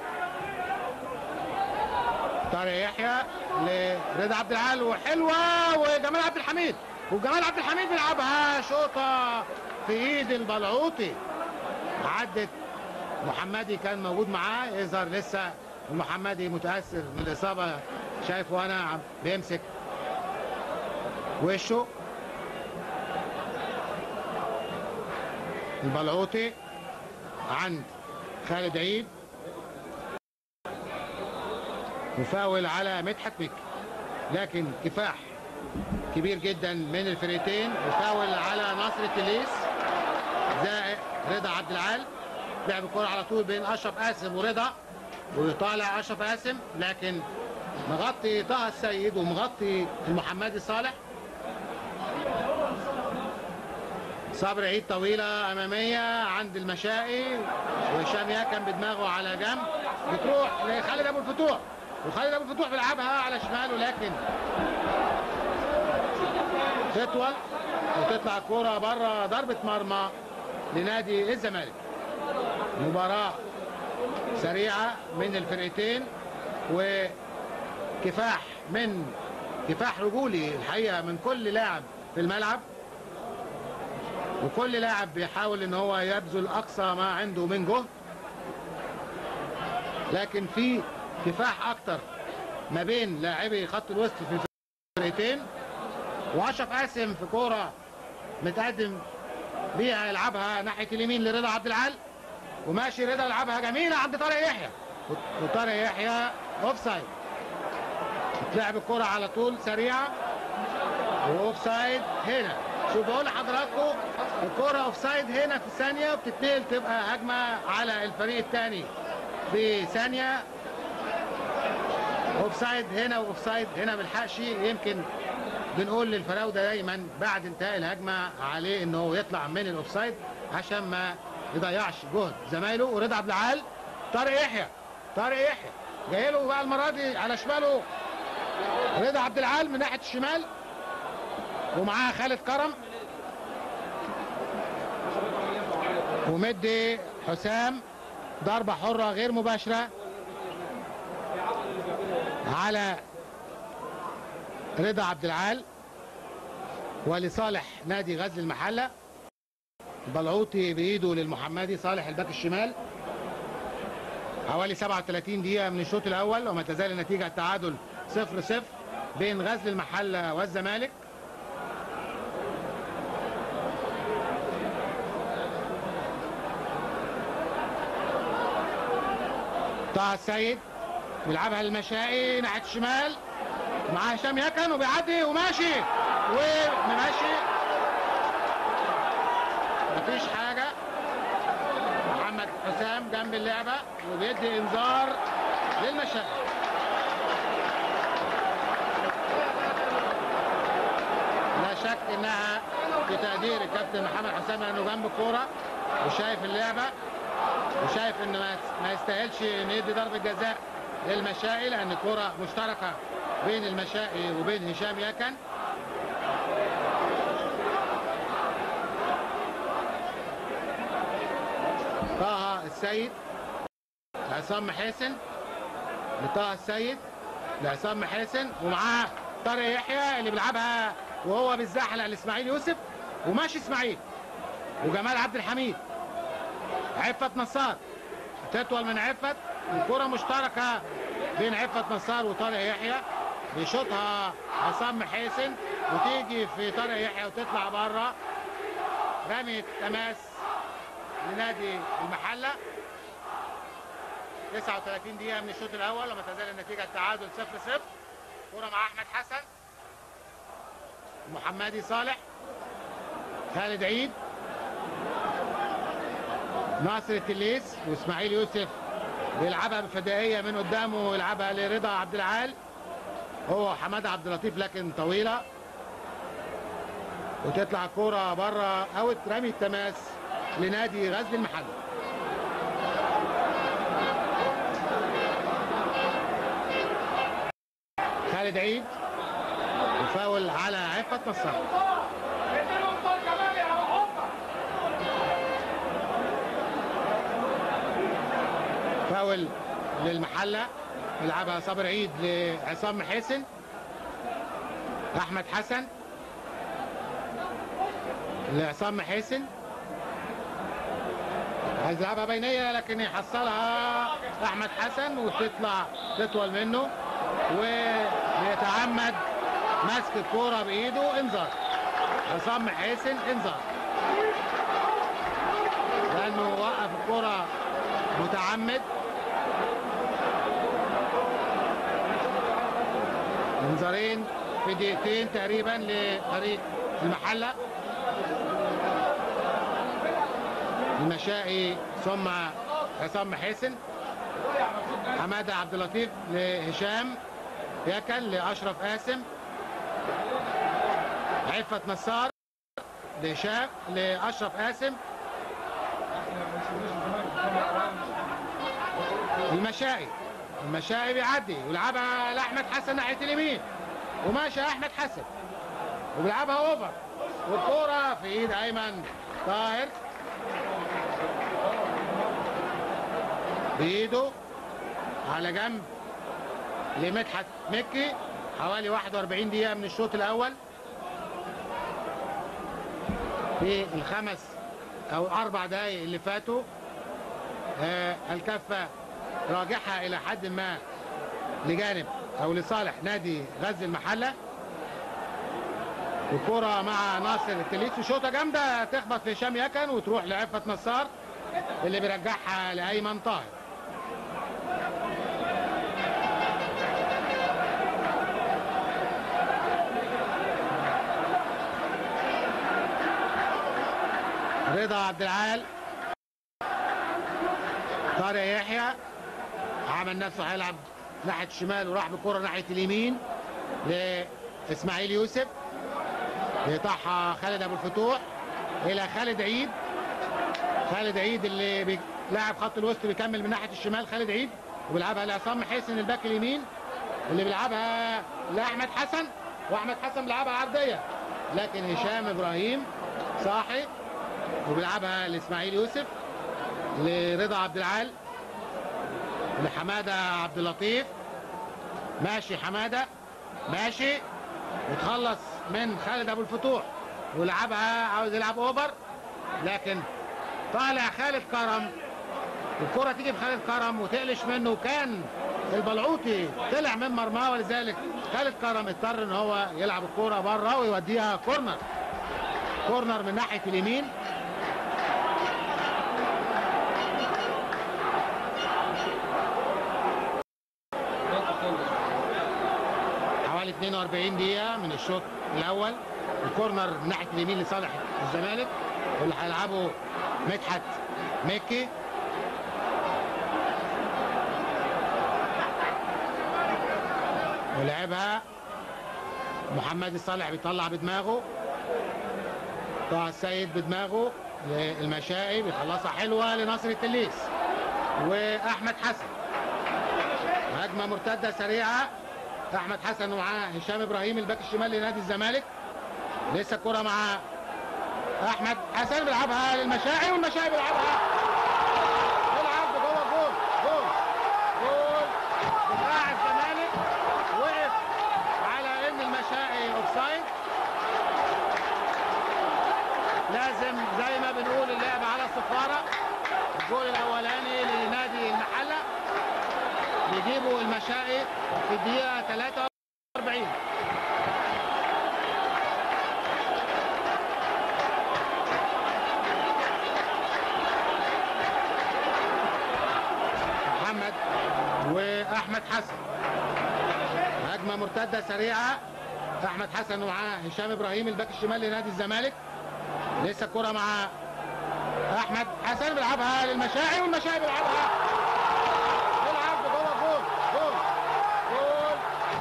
طارق يحيى لرضا عبد العال وحلوه وجمال عبد الحميد وجمال عبد الحميد بيلعبها شوطه في ايد البلعوطي عدت محمدي كان موجود معاه يظهر لسه المحمدي متاثر من الاصابه شايفه انا عم بيمسك وشه البلعوطي عند خالد عيد مفاول على مدحت مكي لكن كفاح كبير جدا من الفريقين وفاول على ناصر التليس زائد رضا عبد العال لعب الكرة على طول بين اشرف قاسم ورضا ويطالع اشرف قاسم لكن مغطي طه السيد ومغطي المحمدي صالح صبر عيد طويلة أمامية عند المشائي وهشام ياكن بدماغه على جنب بتروح لخالد أبو الفتوح وخالد أبو الفتوح بيلعبها على شماله لكن تطول وتطلع الكورة بره ضربة مرمى لنادي الزمالك مباراة سريعة من الفرقتين وكفاح من كفاح رجولي الحقيقة من كل لاعب في الملعب وكل لاعب بيحاول ان هو يبذل اقصى ما عنده من جهد لكن في كفاح اكتر ما بين لاعبي خط الوسط في الفرقتين واشرف قاسم في كوره متقدم بيها يلعبها ناحيه اليمين لرضا عبد العال وماشي رضا يلعبها جميله عند طارق يحيى وطارق يحيى اوف سايد تلعب الكره على طول سريعه واوف سايد هنا شوفوا بقول لحضراتكم الكرة اوف سايد هنا في ثانية وبتتنقل تبقى هجمة على الفريق الثاني في ثانية اوف سايد هنا واوف سايد هنا ملحقش يمكن بنقول للفراوده دايما بعد انتهاء الهجمه عليه ان هو يطلع من الاوف سايد عشان ما يضيعش جهد زمايله ورضا عبد العال طارق يحيى طارق يحيى جاي له بقى المره دي على شماله رضا عبد العال من ناحيه الشمال ومعاه خالد كرم ومدي حسام ضربه حره غير مباشره على رضا عبد العال ولصالح نادي غزل المحله بلعوطي بايده للمحمدي صالح الباك الشمال حوالي 37 دقيقه من الشوط الاول وما تزال النتيجه التعادل 0 0 بين غزل المحله والزمالك طه السيد بيلعبها للمشائي ناحيه الشمال مع هشام يكن وبيعدي وماشي وماشي مفيش حاجه محمد حسام جنب اللعبه وبيدي انذار للمشائي لا شك انها بتقدير الكابتن محمد حسام لانه جنب الكوره وشايف اللعبه وشايف ان ما ما يستاهلش ان يدي ضربه جزاء للمشائي لان الكره مشتركه بين المشائي وبين هشام يكن طه السيد لعصام محاسن لطه السيد لعصام محاسن ومعاه طارق يحيى اللي بيلعبها وهو بيزحلق لاسماعيل يوسف وماشي اسماعيل وجمال عبد الحميد عفت نصار تطول من عفت الكرة مشتركة بين عفت نصار وطارق يحيى بيشوطها عصام محاسن وتيجي في طارق يحيى وتطلع بره رمي تماس لنادي المحله 39 دقيقة من الشوط الأول وما تزال النتيجة التعادل 0 0 كرة مع أحمد حسن محمدي صالح خالد عيد ناصر التليس واسماعيل يوسف بيلعبها بفدائيه من قدامه ويلعبها لرضا عبد العال هو حماده عبد اللطيف لكن طويله وتطلع كوره بره اوت رمي التماس لنادي غزل المحله خالد عيد وفاول على عفة نصار فاول للمحله يلعبها صابر عيد لعصام محسن احمد حسن لعصام محسن عايز يلعبها بينيه لكن يحصلها احمد حسن وتطلع تطول منه ويتعمد ماسك الكوره بايده انذار عصام محسن انذار لانه وقف الكوره متعمد انذارين في دقيقتين تقريبا لفريق المحله المشائي ثم عصام محسن حماده عبد اللطيف لهشام يكن لاشرف قاسم عفت نصار لهشام لاشرف قاسم المشائي المشائي بيعدي ويلعبها لاحمد حسن ناحيه اليمين وماشي احمد حسن وبيلعبها اوفر والكوره في ايد ايمن طاهر بايده على جنب لمدحت مكي حوالي 41 دقيقه من الشوط الاول في الخمس او اربع دقائق اللي فاتوا آه الكفه راجحه الى حد ما لجانب او لصالح نادي غزل المحله والكرة مع ناصر التليس وشوطه جامده تخبط في هشام يكن وتروح لعفت نصار اللي بيرجعها لايمن طاهر رضا عبد العال طارق يحيى عمل نفسه هيلعب ناحيه الشمال وراح بالكره ناحيه اليمين لاسماعيل يوسف يقطعها خالد ابو الفتوح الى خالد عيد خالد عيد اللي بي... لاعب خط الوسط بيكمل من ناحيه الشمال خالد عيد وبيلعبها لعصام حسن الباك اليمين اللي بيلعبها لاحمد حسن واحمد حسن بيلعبها عرضيه لكن هشام ابراهيم صاحي وبيلعبها لاسماعيل يوسف لرضا عبد العال لحماده عبد اللطيف ماشي حماده ماشي وتخلص من خالد ابو الفتوح ولعبها عاوز يلعب اوفر لكن طالع خالد كرم الكرة تيجي بخالد كرم وتقلش منه وكان البلعوطي طلع من مرماه ولذلك خالد كرم اضطر ان هو يلعب الكرة بره ويوديها كورنر كورنر من ناحية اليمين حوالي 42 دقيقة من الشوط الأول الكورنر من ناحية اليمين لصالح الزمالك واللي هيلعبه مدحت مكي ولعبها محمد الصالح بيطلع بدماغه طه السيد بدماغه للمشائي بيخلصها حلوة لناصر التليس وأحمد حسن هجمة مرتدة سريعة أحمد حسن ومعاه هشام إبراهيم الباك الشمال لنادي الزمالك لسه الكرة مع أحمد حسن بيلعبها للمشاعي والمشاعي بيلعبها بيلعب جوه جول جول جول دفاع الزمالك وقف على إن المشاعي أوفسايد لازم زي ما بنقول اللعب على الصفارة الجول الأولاني لنادي المحلة يجيبوا المشائي في الدقيقة 43 محمد وأحمد حسن هجمة مرتدة سريعة أحمد حسن ومعاه هشام إبراهيم الباك الشمال لنادي الزمالك لسه الكرة مع أحمد حسن بيلعبها للمشاعي والمشاعي بيلعبها بيلعب جوه جول جول جول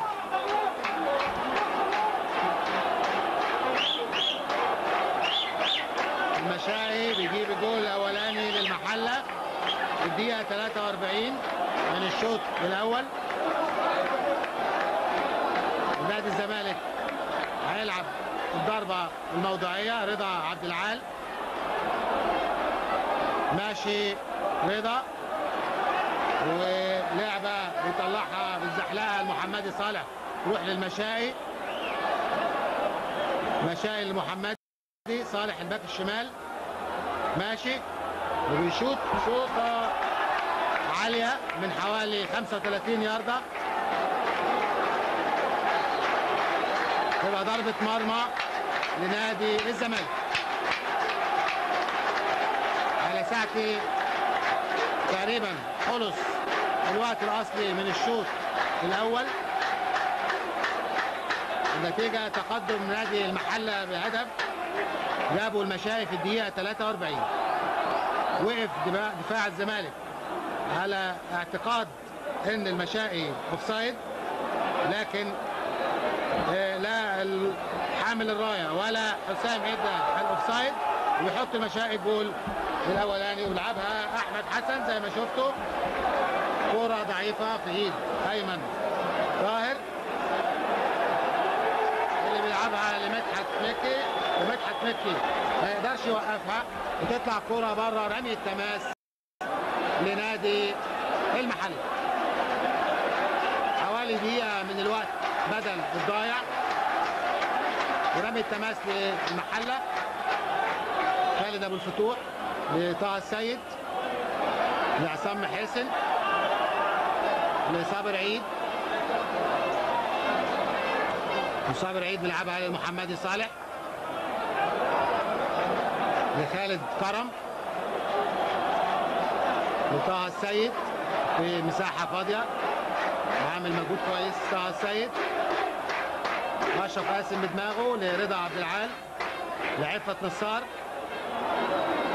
المشاعي بيجيب الجول الاولاني للمحله في الدقيقه 43 من الشوط الاول نادي الزمالك هيلعب الضربه الموضوعيه رضا عبد العال ماشي رضا ولعبه بيطلعها بالزحلقه المحمدي صالح يروح للمشائي مشائي المحمدي صالح الباك الشمال ماشي وبيشوط شوطه عاليه من حوالي 35 يارده تبقى ضربه مرمى لنادي الزمالك على ساعتي تقريبا خلص الوقت الاصلي من الشوط الاول النتيجه تقدم نادي المحله بهدف جابوا المشاي في الدقيقه 43 وقف دفاع دفاع الزمالك على اعتقاد ان المشائي اوفسايد لكن آه، لا ال- حامل الرايه ولا حسام ادى الاوفسايد ويحط المشائي الجول الاولاني ولعبها احمد حسن زي ما شفتوا كرة ضعيفة في ايد ايمن طاهر اللي بيلعبها لمدحت مكي ومدحت مكي ما يقدرش يوقفها وتطلع كرة بره رمي التماس لنادي المحل حوالي دقيقة من الوقت بدل الضايع ورمي التماس للمحلة خالد ابو الفتوح لطه السيد لعصام حسن لصابر عيد وصابر عيد بيلعبها للمحمدي صالح لخالد كرم لطه السيد في مساحة فاضية وعامل مجهود كويس طه السيد اشرف قاسم بدماغه لرضا عبد العال لعفة نصار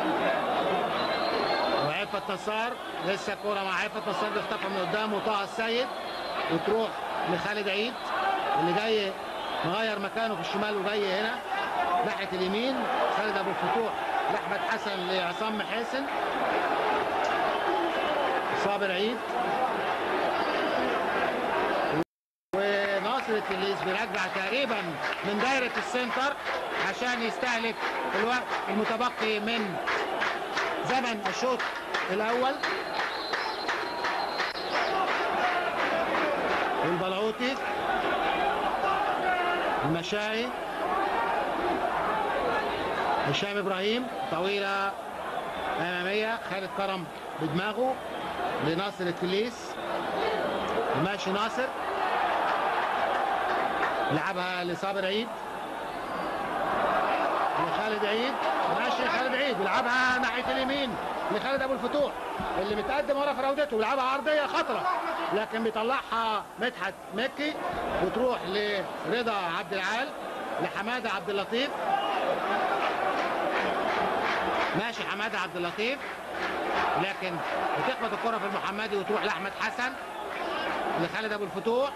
عفت نصار لسه الكوره مع عفت نصار بيخطفها من قدام وطه السيد وتروح لخالد عيد اللي جاي مغير مكانه في الشمال وجاي هنا ناحيه اليمين خالد ابو الفتوح لاحمد حسن لعصام محاسن صابر عيد وناصر التليس بيرجع تقريبا من دايره السنتر عشان يستهلك الوقت المتبقي من زمن الشوط الاول والبلعوطي المشاعي هشام ابراهيم طويله اماميه خالد كرم بدماغه لناصر التليس ماشي ناصر لعبها لصابر عيد لخالد عيد ماشي خالد عيد بيلعبها ناحيه اليمين لخالد ابو الفتوح اللي متقدم ورا في راودته بيلعبها عرضيه خطره لكن بيطلعها مدحت مكي وتروح لرضا عبد العال لحماده عبد اللطيف ماشي حماده عبد اللطيف لكن بتخبط الكره في المحمدي وتروح لاحمد حسن لخالد ابو الفتوح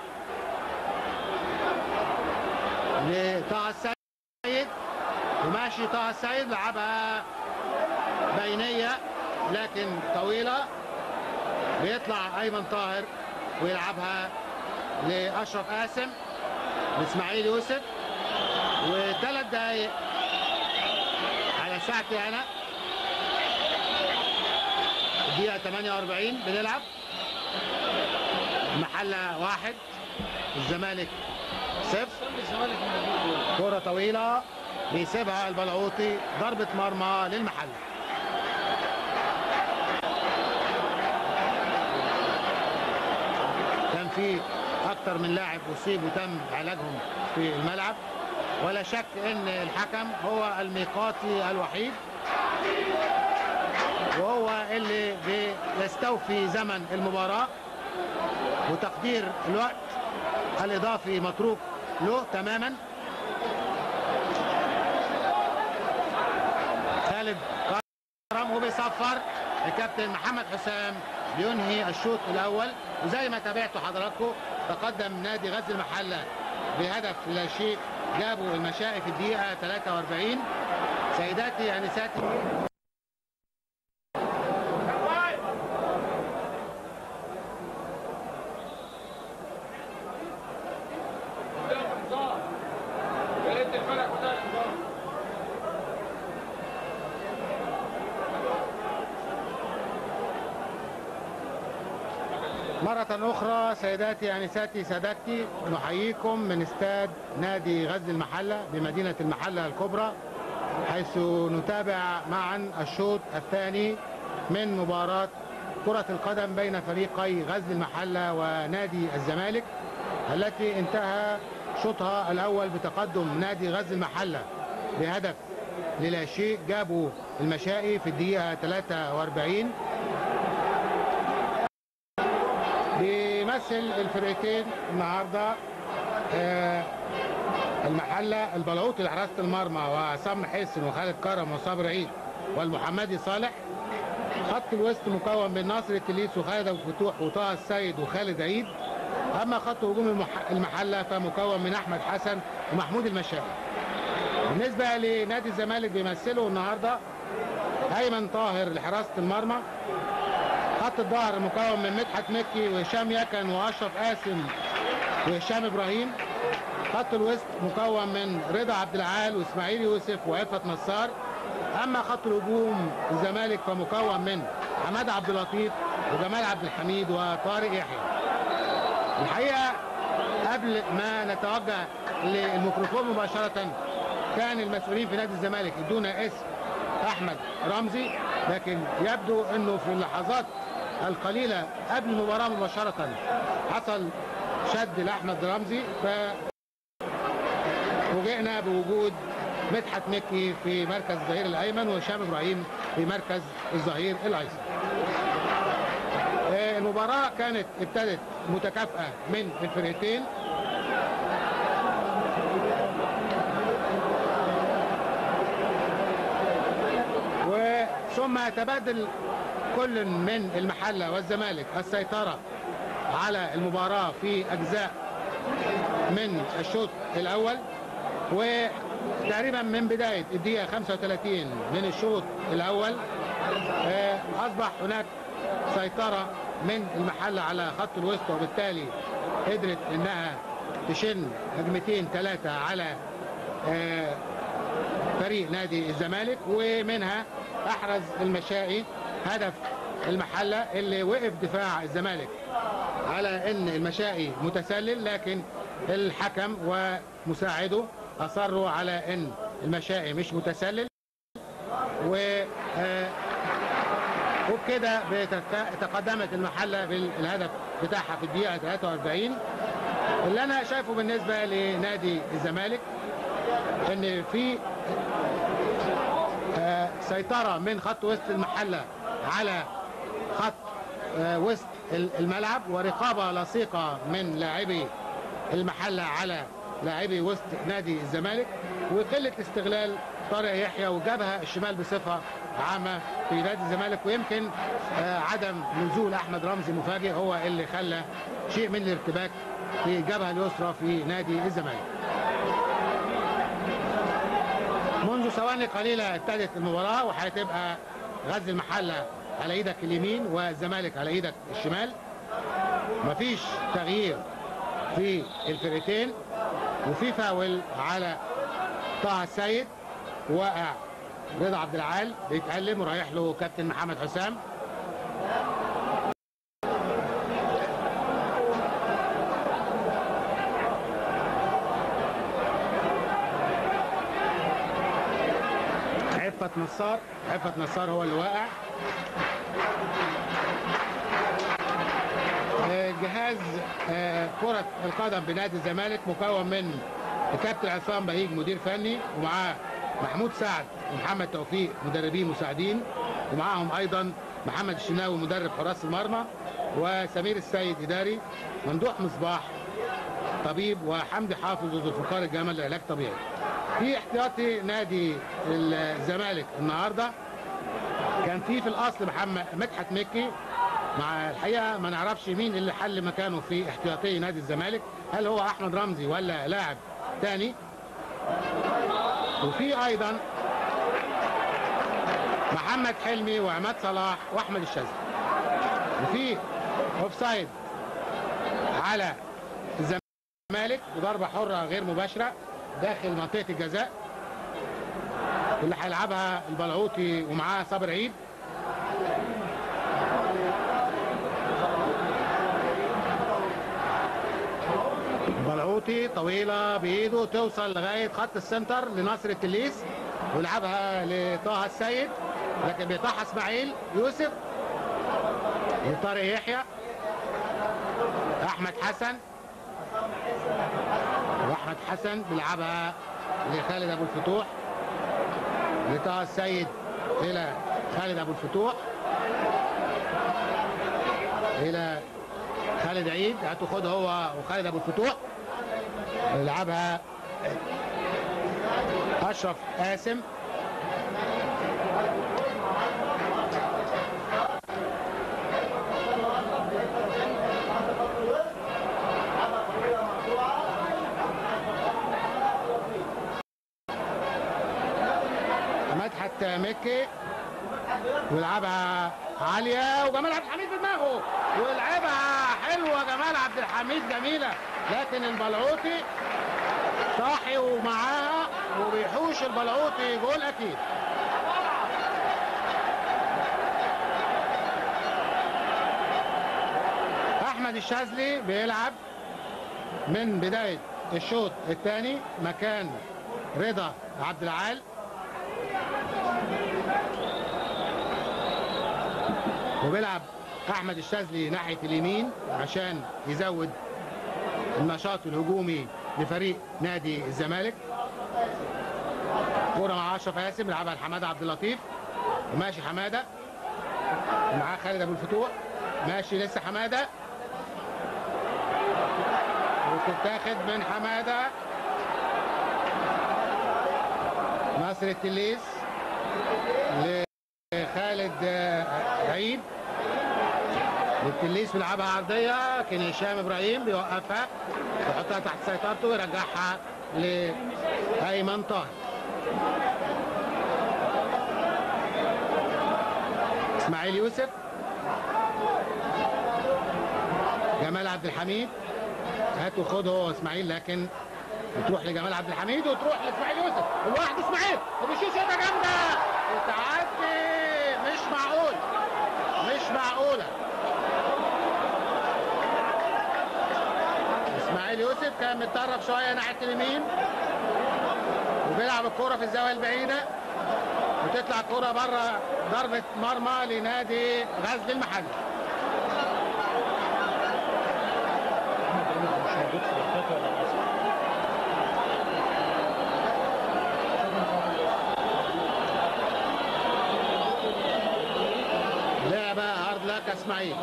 لطه السيد وماشي طه السيد لعبها بينيه لكن طويله بيطلع ايمن طاهر ويلعبها لاشرف قاسم لاسماعيل يوسف وثلاث دقايق على ساعتي انا الدقيقه 48 بنلعب محله واحد الزمالك صفر الزمالك موجود كرة طويلة بيسيبها البلعوطي ضربة مرمى للمحل كان في أكتر من لاعب أصيب وتم علاجهم في الملعب ولا شك أن الحكم هو الميقاتي الوحيد وهو اللي بيستوفي زمن المباراة وتقدير الوقت الإضافي متروك له تماما خالد كرم وبيصفر الكابتن محمد حسام بينهي الشوط الاول وزي ما تابعتوا حضراتكم تقدم نادي غزل المحله بهدف لا شيء جابوا المشائي في الدقيقه 43 سيداتي انساتي مرة أخرى سيداتي أنساتي سادتي نحييكم من استاد نادي غزل المحلة بمدينة المحلة الكبرى حيث نتابع معا الشوط الثاني من مباراة كرة القدم بين فريقي غزل المحلة ونادي الزمالك التي انتهى شوطها الأول بتقدم نادي غزل المحلة بهدف للا شيء جابوا المشائي في الدقيقة 43 بيمثل الفرقتين النهارده آه، المحله البلعوطي لحراسه المرمى وعصام حسن وخالد كرم وصابر عيد والمحمدي صالح خط الوسط مكون من ناصر التليس وخالد ابو الفتوح وطه السيد وخالد عيد اما خط هجوم المح- المحله فمكون من احمد حسن ومحمود المشاوي بالنسبه لنادي الزمالك بيمثله النهارده ايمن طاهر لحراسه المرمى خط الظهر مكون من مدحت مكي وهشام يكن واشرف قاسم وهشام ابراهيم خط الوسط مكون من رضا عبد العال واسماعيل يوسف وعفت نصار اما خط الهجوم الزمالك فمكون من حماد عبد اللطيف وجمال عبد الحميد وطارق يحيى الحقيقه قبل ما نتوجه للميكروفون مباشره كان المسؤولين في نادي الزمالك يدونا اسم احمد رمزي لكن يبدو انه في اللحظات القليله قبل المباراه مباشره حصل شد لاحمد رمزي فوجئنا بوجود مدحت مكي في مركز الظهير الايمن وهشام ابراهيم في مركز الظهير الايسر آه، المباراه كانت ابتدت متكافئه من الفرقتين وثم تبادل كل من المحله والزمالك السيطره على المباراه في اجزاء من الشوط الاول وتقريبا من بدايه الدقيقه 35 من الشوط الاول آه، اصبح هناك سيطره من المحله على خط الوسط وبالتالي قدرت انها تشن هجمتين ثلاثه على آه، فريق نادي الزمالك ومنها احرز المشائي هدف المحله اللي وقف دفاع الزمالك على ان المشائي متسلل لكن الحكم ومساعده اصروا على ان المشائي مش متسلل و آه، وبكده بتت- تقدمت المحله بالهدف بتاعها في الدقيقه 43 اللي انا شايفه بالنسبه لنادي الزمالك ان في آه، سيطره من خط وسط المحله على خط آه، وسط ال- الملعب ورقابه لصيقه من لاعبي المحله على لاعبي وسط نادي الزمالك وقله استغلال طارق يحيى وجبهه الشمال بصفه عامه في نادي الزمالك ويمكن آه، عدم نزول احمد رمزي مفاجئ هو اللي خلى شيء من الارتباك في الجبهه اليسرى في نادي الزمالك. منذ ثواني قليله ابتدت المباراه وهتبقى غزل المحله على ايدك اليمين والزمالك على ايدك الشمال. مفيش تغيير في الفرقتين وفي فاول على طه السيد وقع رضا عبد العال بيتألم ورايح له كابتن محمد حسام عفت نصار عفت نصار هو اللي واقع آه، جهاز آه، كرة القدم بنادي الزمالك مكون من الكابتن عصام بهيج مدير فني ومعاه محمود سعد ومحمد توفيق مدربين مساعدين ومعاهم ايضا محمد الشناوي مدرب حراس المرمى وسمير السيد اداري ممدوح مصباح طبيب وحمدي حافظ وذو الفقار الجمل لعلاج طبيعي في احتياطي نادي الزمالك النهارده كان في في الاصل محمد مدحت مكي مع الحقيقه ما نعرفش مين اللي حل مكانه في احتياطي نادي الزمالك هل هو احمد رمزي ولا لاعب تاني وفي ايضا محمد حلمي وعماد صلاح واحمد الشاذلي وفي اوفسايد على الزمالك وضربه حره غير مباشره داخل منطقه الجزاء اللي هيلعبها البلعوطي ومعاه صابر عيد البلعوطي طويله بايده توصل لغايه خط السنتر لناصر التليس ويلعبها لطه السيد لكن بيقطعها اسماعيل يوسف لطارق يحيى احمد حسن واحمد حسن بيلعبها لخالد ابو الفتوح لطه السيد الى خالد ابو الفتوح الى خالد عيد هتاخد هو وخالد ابو الفتوح يلعبها اشرف قاسم مدحت مكي ويلعبها عالية وجمال عبد الحميد في دماغه ويلعبها حلوة جمال عبد الحميد جميلة لكن البلعوطي صاحي ومعاها وبيحوش البلعوطي جول أكيد أحمد الشاذلي بيلعب من بداية الشوط الثاني مكان رضا عبد العال وبيلعب احمد الشاذلي ناحيه اليمين عشان يزود النشاط الهجومي لفريق نادي الزمالك كوره مع اشرف قاسم يلعبها لحماده عبد اللطيف وماشي حماده ومعاه خالد ابو الفتوح ماشي لسه حماده وتتاخد من حماده ناصر التليس خالد آه، عيد للتليس بيلعبها عرضيه لكن هشام ابراهيم بيوقفها يحطها تحت سيطرته ويرجعها لايمن طاهر اسماعيل يوسف جمال عبد الحميد هات وخد هو اسماعيل لكن بتروح لجمال عبد الحميد وتروح لاسماعيل يوسف الواحد اسماعيل وبيشوط شوطه جامده وتعدي مش معقول مش معقوله اسماعيل يوسف كان متطرف شويه ناحيه اليمين وبيلعب الكوره في الزاويه البعيده وتطلع الكوره بره ضربه مرمى لنادي غزل المحله مش موجود في الخطة ولا الأصل لعبة هارد لك اسماعيل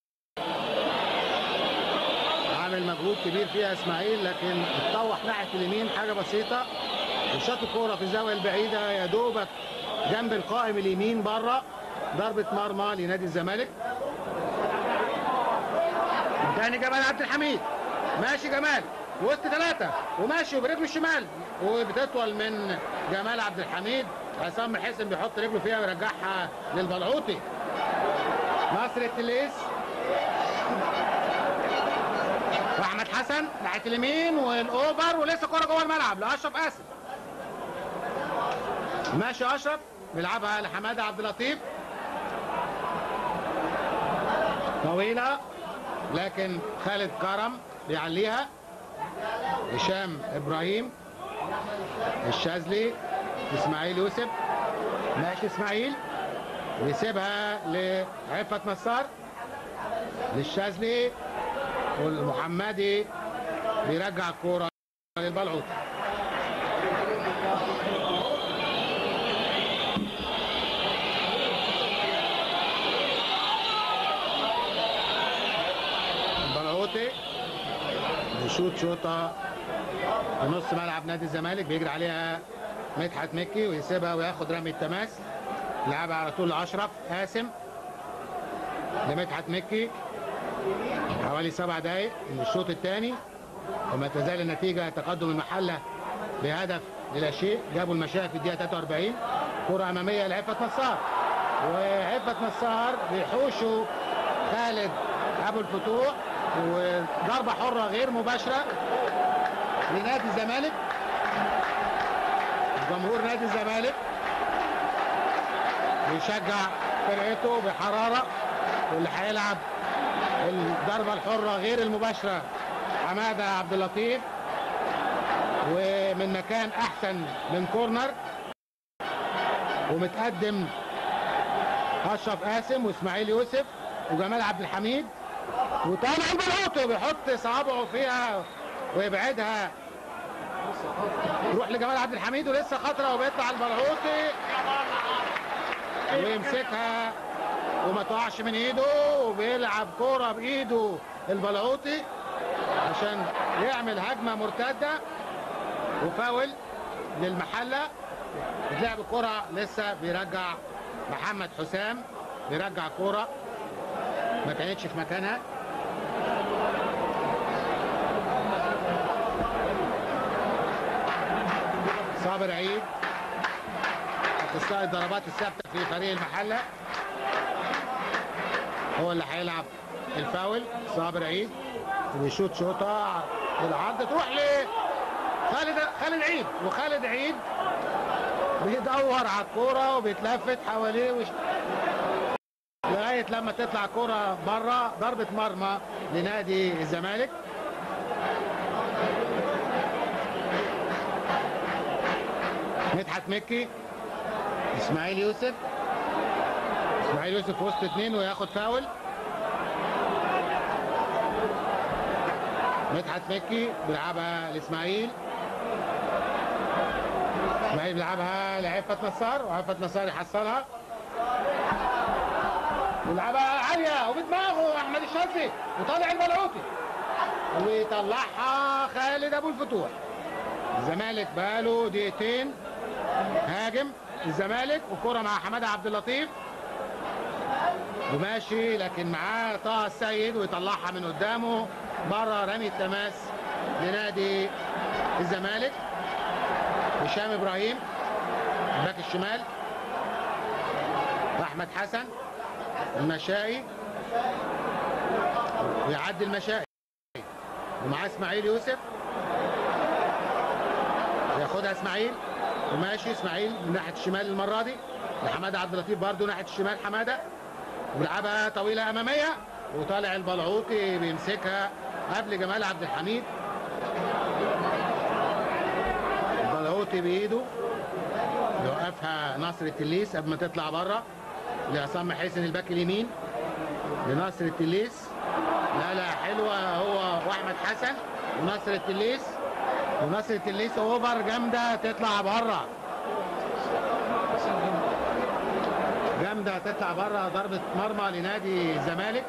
عامل مجهود كبير فيها اسماعيل لكن اتطوح ناحية اليمين حاجة بسيطة وشاط الكورة في الزاوية البعيدة يا دوبك جنب القائم اليمين بره ضربة مرمى لنادي الزمالك تاني جمال عبد الحميد ماشي جمال وسط ثلاثة وماشي وبرجله الشمال وبتطول من جمال عبد الحميد عصام الحسن بيحط رجله فيها ويرجعها للبلعوطي ناصر التليس واحمد حسن ناحيه اليمين والاوفر ولسه كوره جوه الملعب لاشرف قاسم ماشي اشرف بيلعبها لحماده عبد اللطيف طويله لكن خالد كرم بيعليها هشام ابراهيم الشاذلي اسماعيل يوسف ماشي اسماعيل ويسيبها لعفة نصار للشاذلي والمحمدي بيرجع الكورة للبلعوط البلعوطي بيشوط شوطة في نص ملعب نادي الزمالك بيجري عليها مدحت مكي ويسيبها وياخد رمي التماس لعبها على طول لاشرف قاسم لمدحت مكي حوالي سبع دقايق من الشوط الثاني وما تزال النتيجه تقدم المحله بهدف لا شيء جابوا المشاهد في الدقيقه 43 كره اماميه لعفه نصار وعفه نصار بيحوشوا خالد ابو الفتوح وضربه حره غير مباشره لنادي الزمالك جمهور نادي الزمالك بيشجع فرقته بحراره واللي هيلعب الضربه الحره غير المباشره حماده عبد اللطيف ومن مكان احسن من كورنر ومتقدم اشرف قاسم واسماعيل يوسف وجمال عبد الحميد وطالع البلوطي بيحط صوابعه فيها ويبعدها يروح لجمال عبد الحميد ولسه خطره وبيطلع البلعوطي ويمسكها وما تقعش من ايده وبيلعب كوره بايده البلعوطي عشان يعمل هجمه مرتده وفاول للمحله بتلعب الكره لسه بيرجع محمد حسام بيرجع كوره ما كانتش في مكانها صابر عيد اخصائي الضربات الثابته في فريق المحله هو اللي هيلعب الفاول صابر عيد ويشوط شوطه العرض تروح ل خالد خالد عيد وخالد عيد بيدور على الكوره وبيتلفت حواليه وش... لغايه لما تطلع كوره بره ضربه مرمى لنادي الزمالك مدحت مكي اسماعيل يوسف اسماعيل يوسف في وسط اثنين وياخد فاول مدحت مكي بيلعبها لاسماعيل اسماعيل بيلعبها لعفة نصار وعفة نصار يحصلها بيلعبها عالية وبدماغه احمد الشاذلي وطالع البلعوطي ويطلعها خالد ابو الفتوح الزمالك بقاله دقيقتين هاجم الزمالك وكرة مع حماده عبد اللطيف وماشي لكن معاه طه السيد ويطلعها من قدامه بره رمي التماس لنادي الزمالك هشام ابراهيم باك الشمال احمد حسن المشائي ويعدي المشائي ومعاه اسماعيل يوسف ياخدها اسماعيل وماشي اسماعيل من ناحيه الشمال المره دي لحماده عبد اللطيف برضه ناحيه الشمال حماده بيلعبها طويله اماميه وطالع البلعوطي بيمسكها قبل جمال عبد الحميد البلعوطي بايده يوقفها ناصر التليس قبل ما تطلع بره لعصام حسن الباك اليمين لناصر التليس لا لا حلوه هو واحمد حسن وناصر التليس وناصر التليس اوفر جامده تطلع بره جامده تطلع بره ضربه مرمى لنادي الزمالك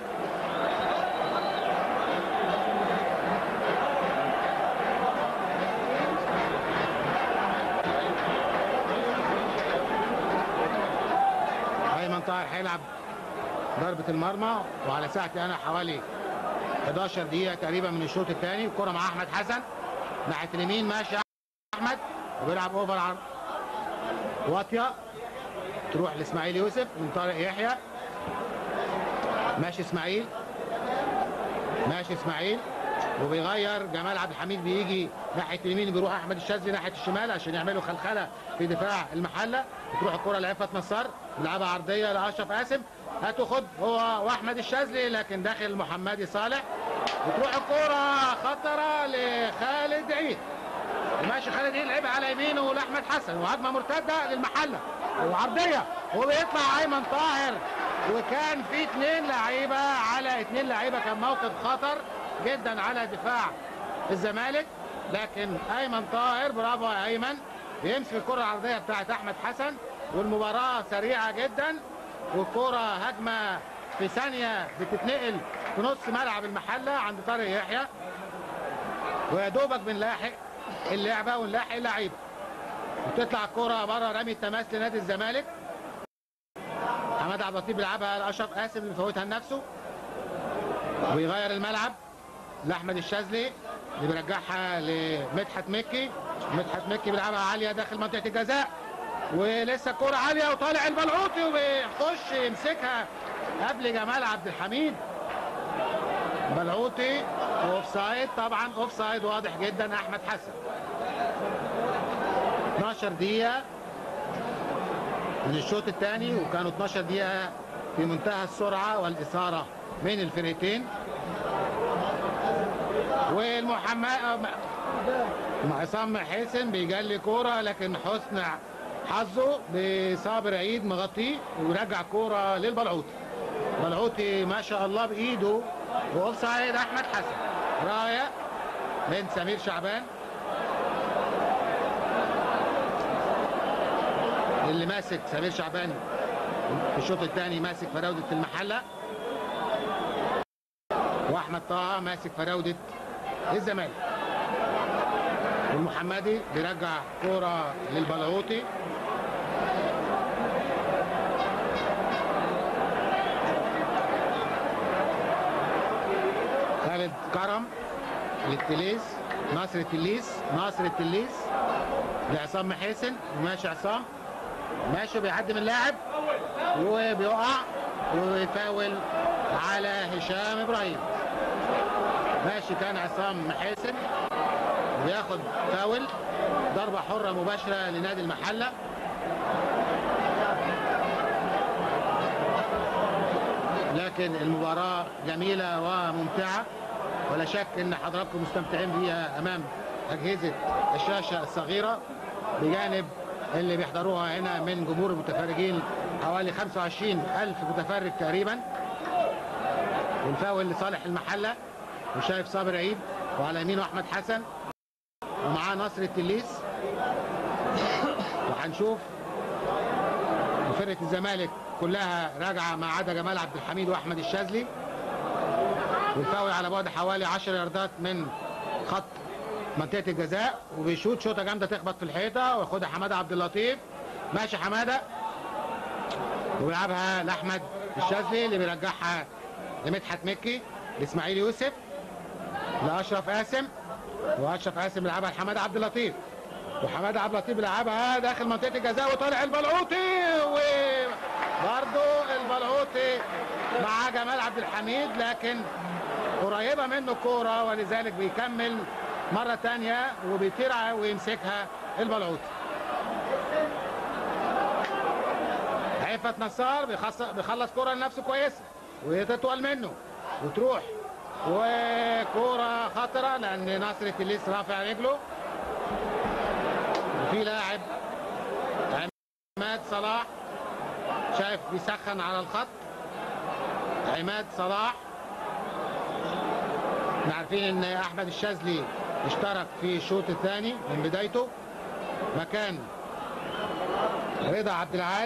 ايمن طاهر هيلعب ضربه المرمى وعلى ساعتي انا حوالي 11 دقيقه تقريبا من الشوط الثاني الكره مع احمد حسن ناحيه اليمين ماشي احمد وبيلعب اوفر عرض واطيه تروح لاسماعيل يوسف من طارق يحيى ماشي اسماعيل ماشي اسماعيل وبيغير جمال عبد الحميد بيجي ناحيه اليمين بيروح احمد الشاذلي ناحيه الشمال عشان يعملوا خلخله في دفاع المحله بتروح الكره لعفت نصار بيلعبها عرضيه لاشرف قاسم هاتوا خد هو واحمد الشاذلي لكن داخل المحمدي صالح بتروح الكره خطره لخالد عيد وماشي خالد عيد لعبها على يمينه لاحمد حسن وهجمه مرتده للمحله وعرضيه وبيطلع ايمن طاهر وكان في اثنين لعيبه على اثنين لعيبه كان موقف خطر جدا على دفاع الزمالك لكن ايمن طاهر برافو يا ايمن بيمسك الكره العرضيه بتاعت احمد حسن والمباراه سريعه جدا والكره هجمه في ثانيه بتتنقل في نص ملعب المحله عند طارق يحيى ويا دوبك بنلاحق اللعبه ونلاحق اللعيبه وتطلع الكره بره رمي التماس لنادي الزمالك حماد عبد اللطيف بيلعبها لاشرف قاسم اللي بيفوتها لنفسه ويغير الملعب لاحمد الشاذلي اللي بيرجعها لمدحت مكي مدحت مكي بيلعبها عاليه داخل منطقه الجزاء ولسه الكره عاليه وطالع البلعوطي وبيخش يمسكها قبل جمال عبد الحميد بلعوطي اوف سايد طبعا اوف سايد واضح جدا احمد حسن 12 دقيقه من الشوط الثاني وكانوا 12 دقيقه في منتهى السرعه والاثاره من الفرقتين والمحمد عصام حسن بيجلي كوره لكن حسن حظه بصابر عيد مغطيه ويرجع كوره للبلعوطي بلعوطي ما شاء الله بايده واوف سايد احمد حسن رايه من سمير شعبان اللي ماسك سمير شعبان في الشوط الثاني ماسك فراوده المحله واحمد طه ماسك فراوده الزمالك والمحمدي بيرجع كوره للبلعوطي خالد كرم للتليس ناصر التليس ناصر التليس لعصام محسن وماشي عصام ماشي بيعدي من اللاعب وبيقع ويفاول على هشام ابراهيم ماشي كان عصام محاسن وياخد فاول ضربة حرة مباشرة لنادي المحلة لكن المباراة جميلة وممتعة ولا شك ان حضراتكم مستمتعين بيها امام اجهزة الشاشة الصغيرة بجانب اللي بيحضروها هنا من جمهور المتفرجين حوالي 25 ألف متفرج تقريبا والفاول لصالح المحلة وشايف صابر عيد وعلى يمينه أحمد حسن ومعاه نصر التليس وهنشوف فرقة الزمالك كلها راجعة ما عدا جمال عبد الحميد وأحمد الشاذلي والفاول على بعد حوالي 10 ياردات من خط منطقة الجزاء وبيشوط شوطة جامدة تخبط في الحيطة وياخدها حمادة عبد اللطيف ماشي حمادة وبيلعبها لأحمد الشاذلي اللي بيرجعها لمدحت مكي لاسماعيل يوسف لاشرف قاسم واشرف قاسم بيلعبها لحماده عبد اللطيف وحماده عبد اللطيف بيلعبها داخل منطقه الجزاء وطالع البلعوطي وبرضه البلعوطي مع جمال عبد الحميد لكن قريبه منه الكوره ولذلك بيكمل مره تانية وبيطير ويمسكها البلعوطي عفت نصار بيخص- بيخلص كرة لنفسه كويسة وتطول منه وتروح وكرة خطرة لأن ناصر التليس رافع رجله وفي لاعب عماد صلاح شايف بيسخن على الخط عماد صلاح احنا عارفين ان احمد الشاذلي اشترك في الشوط الثاني من بدايته مكان رضا عبد العال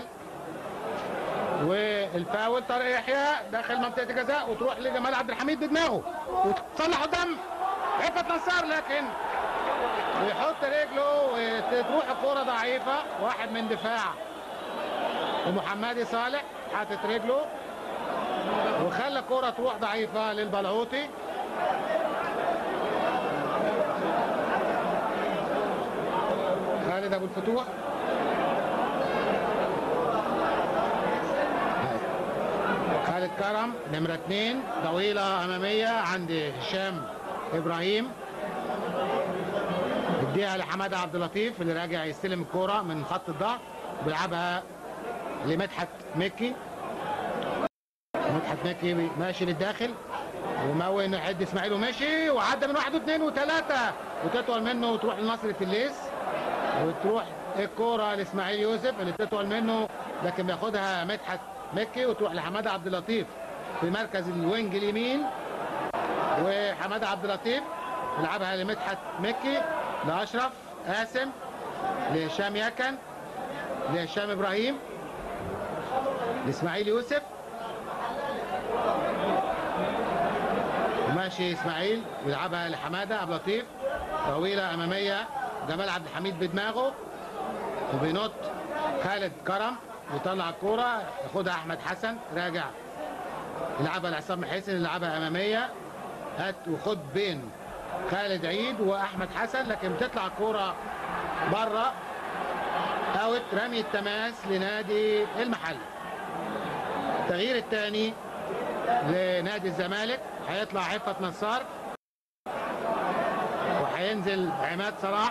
والفاول طارق يحيى داخل منطقه الجزاء وتروح لجمال عبد الحميد بدماغه وتصلح قدام عفت نصار لكن ويحط رجله وتروح الكوره ضعيفه واحد من دفاع ومحمدي صالح حاطط رجله وخلى الكوره تروح ضعيفه للبلعوطي خالد ابو الفتوح خالد كرم نمرة اتنين طويلة أمامية عند هشام إبراهيم اديها لحمادة عبد اللطيف اللي راجع يستلم الكورة من خط الضغط بيلعبها لمدحت مكي مدحت مكي ماشي للداخل وموي انه يحد اسماعيل ومشي وعدى من واحد واثنين وثلاثة وتطول منه وتروح لنصر التليس وتروح الكورة لاسماعيل يوسف اللي تطول منه لكن بياخدها مدحت مكي وتروح لحماده عبد اللطيف في مركز الوينج اليمين وحماده عبد اللطيف يلعبها لمدحت مكي لاشرف قاسم لهشام يكن لهشام ابراهيم لاسماعيل يوسف وماشي اسماعيل يلعبها لحماده عبد اللطيف طويله اماميه جمال عبد الحميد بدماغه وبينط خالد كرم يطلع الكوره ياخدها احمد حسن راجع يلعبها لعصام حسن يلعبها اماميه هات وخد بين خالد عيد واحمد حسن لكن بتطلع الكوره بره اوت رمي التماس لنادي المحل التغيير الثاني لنادي الزمالك هيطلع عفت نصار وهينزل عماد صلاح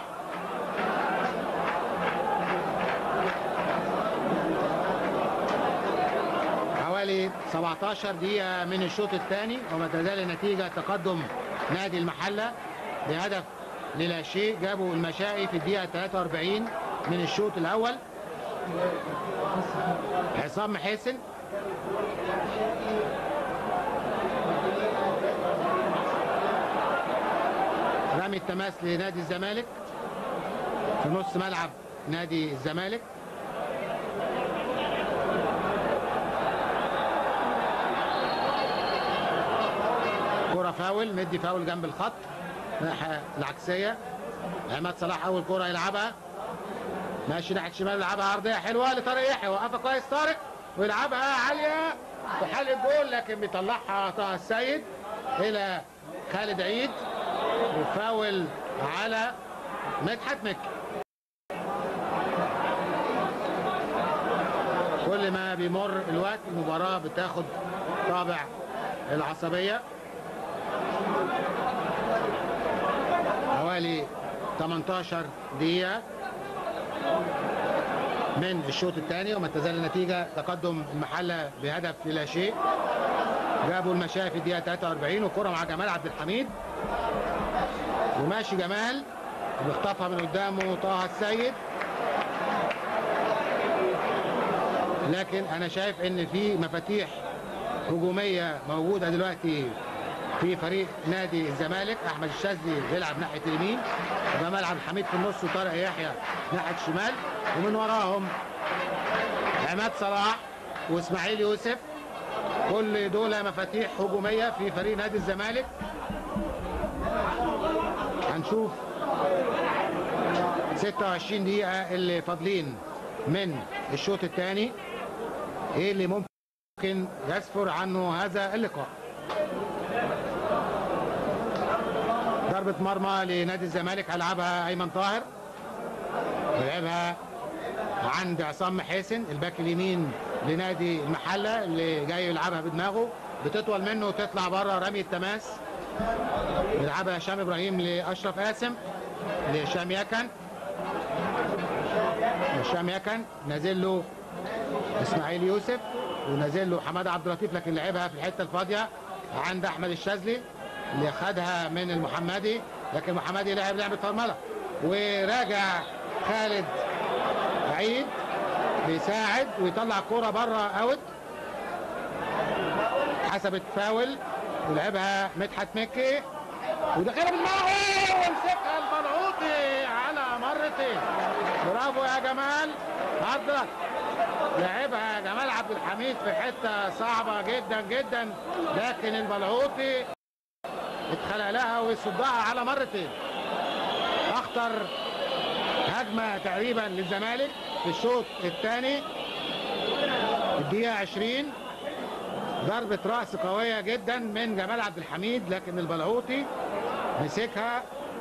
حوالي 17 دقيقة من الشوط الثاني وما تزال النتيجة تقدم نادي المحلة بهدف للا شيء جابوا المشائي في الدقيقة 43 من الشوط الأول عصام حسن رمي التماس لنادي الزمالك في نص ملعب نادي الزمالك كرة فاول مدي فاول جنب الخط ناحية العكسية عماد صلاح أول كرة يلعبها ماشي ناحية الشمال يلعبها عرضية حلوة لطارق يحيى وقفها كويس طارق ويلعبها عالية في حال الجول لكن بيطلعها طه السيد إلى خالد عيد وفاول على مدحت مكي كل ما بيمر الوقت المباراة بتاخد طابع العصبية حوالي 18 دقيقة من الشوط الثاني وما تزال النتيجة تقدم المحلة بهدف لا شيء جابوا المشاية في الدقيقة 43 وكرة مع جمال عبد الحميد وماشي جمال بيخطفها من قدامه طه السيد لكن انا شايف ان في مفاتيح هجوميه موجوده دلوقتي في فريق نادي الزمالك احمد الشاذلي بيلعب ناحيه اليمين جمال عبد الحميد في النص وطارق يحيى ناحيه الشمال ومن وراهم عماد صلاح واسماعيل يوسف كل دول مفاتيح هجوميه في فريق نادي الزمالك هنشوف 26 دقيقه اللي فاضلين من الشوط الثاني ايه اللي ممكن ممكن يسفر عنه هذا اللقاء ضربة مرمى لنادي الزمالك هيلعبها أيمن طاهر ويلعبها عند عصام محاسن الباك اليمين لنادي المحلة اللي جاي يلعبها بدماغه بتطول منه وتطلع بره رمي التماس يلعبها هشام ابراهيم لاشرف قاسم لهشام يكن هشام يكن نازل له اسماعيل يوسف ونازل له حماده عبد اللطيف لكن لعبها في الحته الفاضيه عند احمد الشاذلي اللي خدها من المحمدي لكن المحمدي لعب لعبه فرمله وراجع خالد عيد بيساعد ويطلع كرة بره اوت حسبت فاول ولعبها مدحت مكي ودخلها بالماء ومسكها البلعوطي على مرتين برافو يا جمال عرضك لعبها جمال عبد الحميد في حته صعبه جدا جدا لكن البلعوطي اتخلق لها ويصدها على مرتين اخطر هجمه تقريبا للزمالك في الشوط الثاني الدقيقه 20 ضربة رأس قوية جدا من جمال عبد الحميد لكن البلعوطي مسكها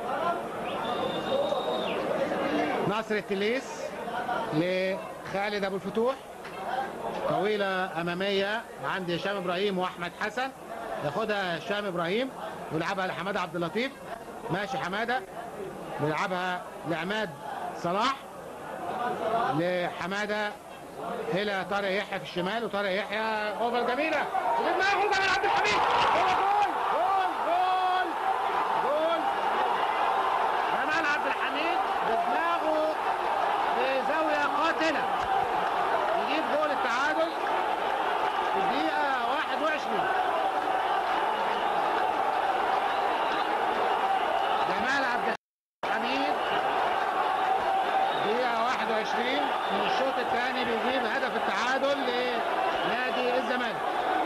ناصر التليس لخالد ابو الفتوح طويلة امامية عند هشام ابراهيم واحمد حسن ياخدها هشام ابراهيم ويلعبها لحماده عبد اللطيف ماشي حماده بيلعبها لعماد صلاح لحماده الى طارق يحيى في الشمال وطارق يحيى اوفر جميله ودماغه جمال عبد الحميد هو جول جول جول جول جمال عبد الحميد بدماغه في زاويه قاتله يجيب جول التعادل في الدقيقه 21 جمال عبد الحميد دقيقة 21 من الشوط الثاني بيجيب هدف التعادل لنادي الزمالك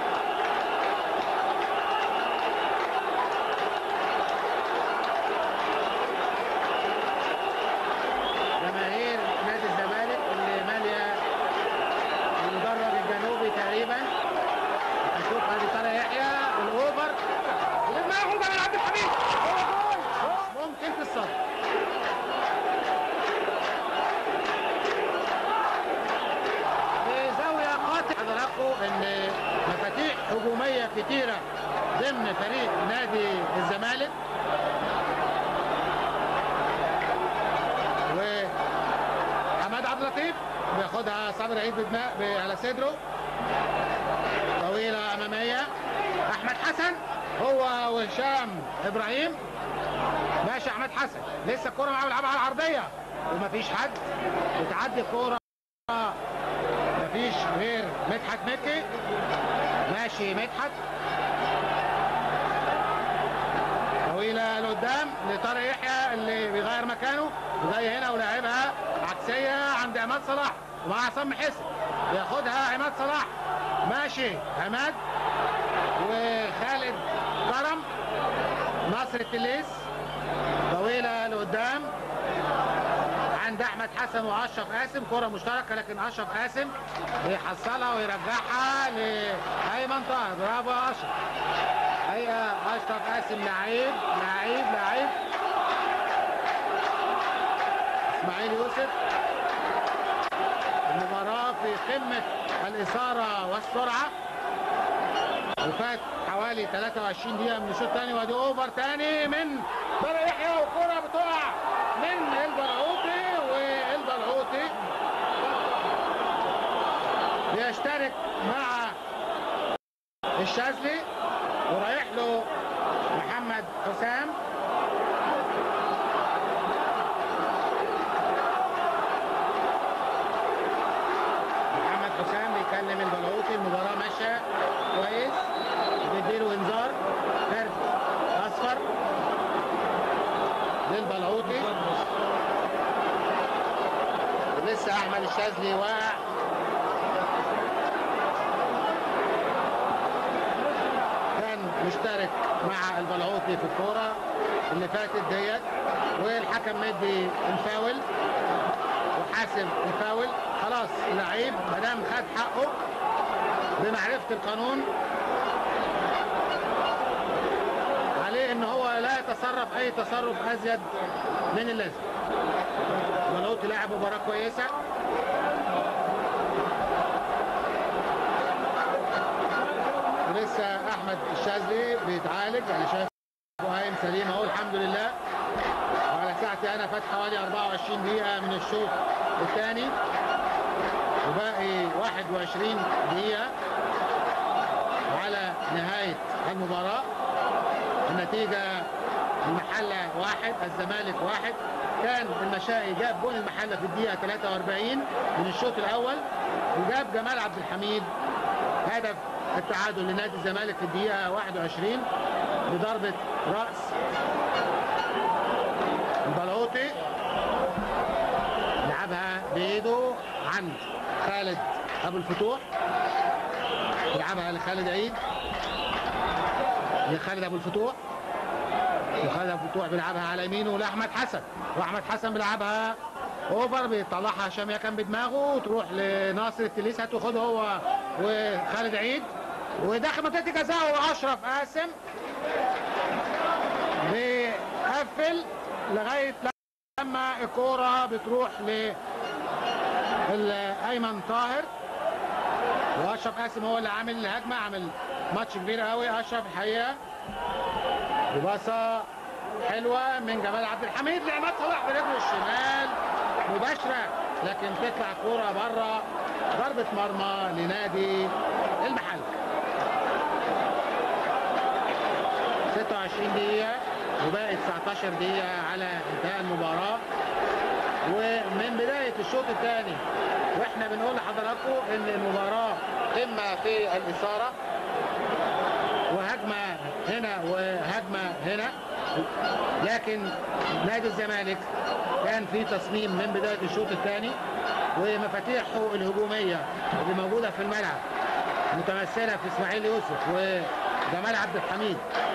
جماهير نادي الزمالك اللي مالية المدرج الجنوبي تقريبا هنشوف ادي طارق يحيى الاوفر ودماغه جمال عبد الحميد هو جول جول. ممكن في الصدر بزاوية قاطعة حضراتكم ان مفاتيح هجومية كتيرة ضمن فريق نادي الزمالك وحماد عبد اللطيف بياخدها صابر عيد بدماء ب- على صدره طويلة أمامية أحمد حسن هو وهشام إبراهيم ماشي أحمد حسن لسه الكورة معاه بيلعبها على العرضية ومفيش حد وتعدي الكورة مفيش غير مدحت مكي ماشي مدحت طويلة لقدام لطارق يحيى اللي بيغير مكانه وجاي هنا ولاعبها عكسية عند عماد صلاح ومع عصام حسن ياخدها عماد صلاح ماشي عماد وخالد كرم ناصر التليس طويلة لقدام عند احمد حسن واشرف قاسم كره مشتركه لكن اشرف قاسم بيحصلها ويرجعها لايمن طاهر برافو يا اشرف هيا اشرف قاسم لعيب لعيب لعيب اسماعيل يوسف المباراه في قمه الاثاره والسرعه وفات حوالي 23 دقيقة من الشوط الثاني وادي اوفر ثاني من طارق يحيى والكرة بتقع من البلعوطي والبلعوطي بيشترك مع الشاذلي ورايح له محمد حسام محمد حسام بيكلم البلعوطي المباراة ماشية كويس بيديله انذار كارت اصفر للبلعوطي لسه احمد الشاذلي واقع كان مشترك مع البلعوطي في الكوره اللي فاتت ديت والحكم مدي الفاول وحاسب الفاول خلاص اللعيب ما دام خد حقه بمعرفة القانون عليه ان هو لا يتصرف اي تصرف ازيد من اللازم ملوطي لاعب مباراة كويسة ولسه احمد الشاذلي بيتعالج انا شايف وهايم سليم اهو الحمد لله وعلى ساعتي انا فات حوالي 24 دقيقة من الشوط الثاني وباقي 21 دقيقة على نهاية المباراة النتيجة المحلة واحد الزمالك واحد كان المشائي جاب جون المحلة في الدقيقة 43 من الشوط الأول وجاب جمال عبد الحميد هدف التعادل لنادي الزمالك في الدقيقة 21 بضربة رأس البلاوطي لعبها بإيده عند خالد أبو الفتوح يلعبها لخالد عيد لخالد أبو الفتوح وخالد أبو الفتوح بيلعبها على يمينه لأحمد حسن وأحمد حسن بيلعبها اوفر بيطلعها هشام يكن بدماغه وتروح لناصر التليس هتاخد هو وخالد عيد وداخل منطقه الجزاء واشرف قاسم بيقفل لغايه لما الكوره بتروح ل ايمن طاهر واشرف قاسم هو اللي عامل الهجمه عامل ماتش كبير قوي اشرف الحقيقه وباصه حلوه من جمال عبد الحميد لعماد صلاح برجله الشمال مباشره لكن تطلع كوره بره ضربه مرمى لنادي المحل 26 دقيقه وباقي 19 دقيقه على انتهاء المباراه ومن بدايه الشوط الثاني واحنا بنقول لحضراتكم ان المباراه قمه في الاثاره وهجمه هنا وهجمه هنا لكن نادي الزمالك كان في تصميم من بدايه الشوط الثاني ومفاتيحه الهجوميه اللي موجوده في الملعب متمثله في اسماعيل يوسف وجمال عبد الحميد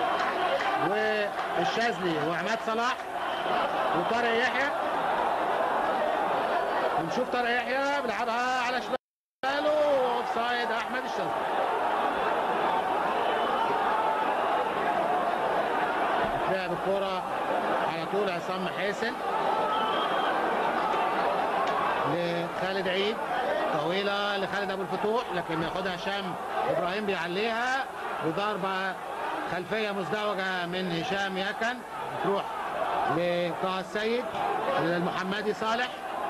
والشاذلي وعماد صلاح وطارق يحيى ونشوف طارق يحيى بيلعبها على شماله اوف سايد احمد الشاذلي لعب الكرة على طول عصام محاسن لخالد عيد طويلة لخالد أبو الفتوح لكن ياخدها هشام إبراهيم بيعليها وضربة خلفية مزدوجة من هشام يكن تروح لطه السيد للمحمدي صالح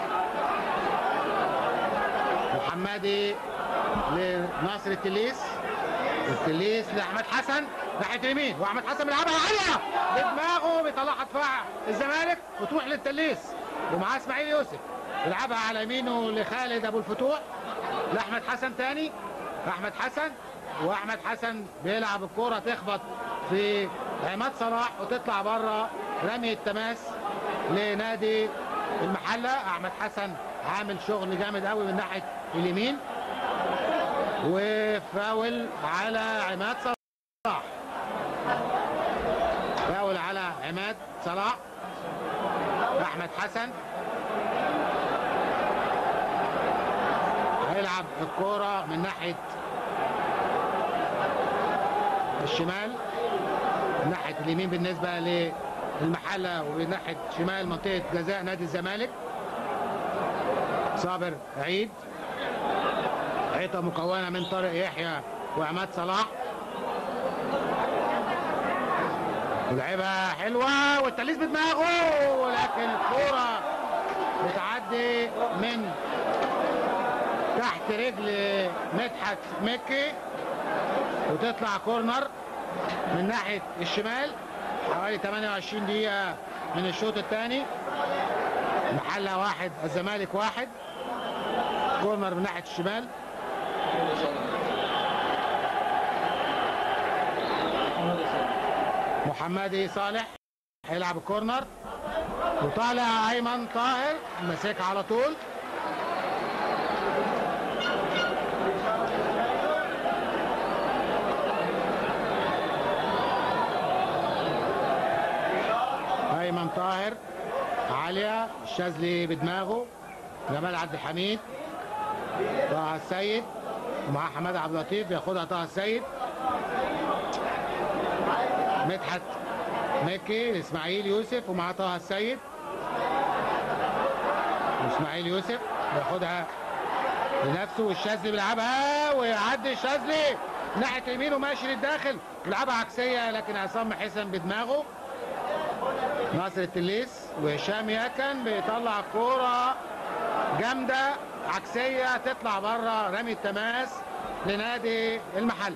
محمدي لناصر التليس التليس لاحمد حسن ناحيه اليمين واحمد حسن بيلعبها عاليه بدماغه بيطلعها دفاع الزمالك وتروح للتليس ومعاه اسماعيل يوسف بيلعبها على يمينه لخالد ابو الفتوح لاحمد حسن تاني احمد حسن واحمد حسن بيلعب الكوره تخبط في عماد صلاح وتطلع بره رمي التماس لنادي المحله احمد حسن عامل شغل جامد قوي من ناحيه اليمين وفاول على عماد صلاح فاول على عماد صلاح احمد حسن هيلعب الكوره من ناحيه الشمال من ناحيه اليمين بالنسبه للمحله ومن ناحيه شمال منطقه جزاء نادي الزمالك صابر عيد عيطة مكونة من طارق يحيى وعماد صلاح ولعبها حلوة والتليس بدماغه ولكن الكورة بتعدي من تحت رجل مدحت مكي وتطلع كورنر من ناحية الشمال حوالي 28 دقيقة من الشوط الثاني محلة واحد الزمالك واحد كورنر من ناحية الشمال محمدي صالح هيلعب الكورنر وطالع ايمن طاهر ماسكها على طول ايمن طاهر عاليه الشاذلي بدماغه جمال عبد الحميد طه السيد ومعاه حماده عبد اللطيف بياخدها طه السيد مدحت مكي لاسماعيل يوسف ومعاه طه السيد اسماعيل يوسف بياخدها لنفسه والشاذلي بيلعبها ويعدي الشاذلي ناحيه يمينه ماشي للداخل بيلعبها عكسيه لكن عصام حسن بدماغه ناصر التليس وهشام يكن بيطلع كوره جامده عكسيه تطلع بره رمي التماس لنادي المحل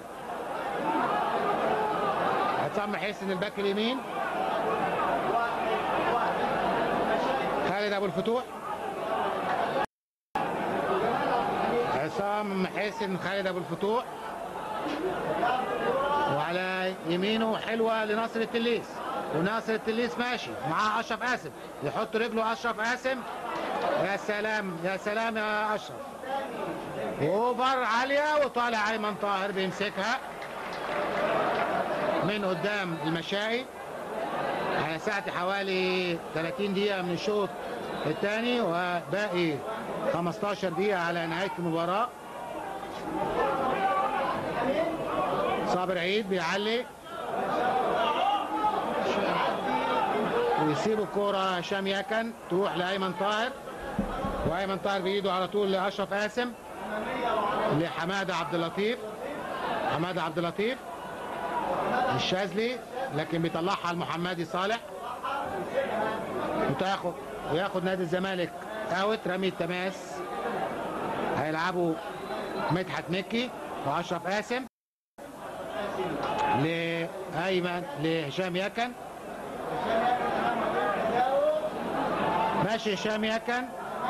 عصام حسن الباك اليمين خالد ابو الفتوح عصام حسن خالد ابو الفتوح وعلى يمينه حلوه لناصر التليس وناصر التليس ماشي معاه اشرف قاسم يحط رجله اشرف قاسم يا سلام يا سلام يا اشرف اوفر عاليه وطالع ايمن طاهر بيمسكها من قدام المشاي على ساعة حوالي 30 دقيقة من الشوط الثاني وباقي 15 دقيقة على نهاية المباراة صابر عيد بيعلي ويسيب الكورة هشام يكن تروح لأيمن طاهر وأيمن طاهر بإيده على طول لأشرف قاسم لحمادة عبد اللطيف حمادة عبد اللطيف الشاذلي لكن بيطلعها المحمدي صالح وتاخد وياخد نادي الزمالك اوت رمي التماس هيلعبوا مدحت مكي واشرف قاسم لايمن لهشام يكن ماشي هشام يكن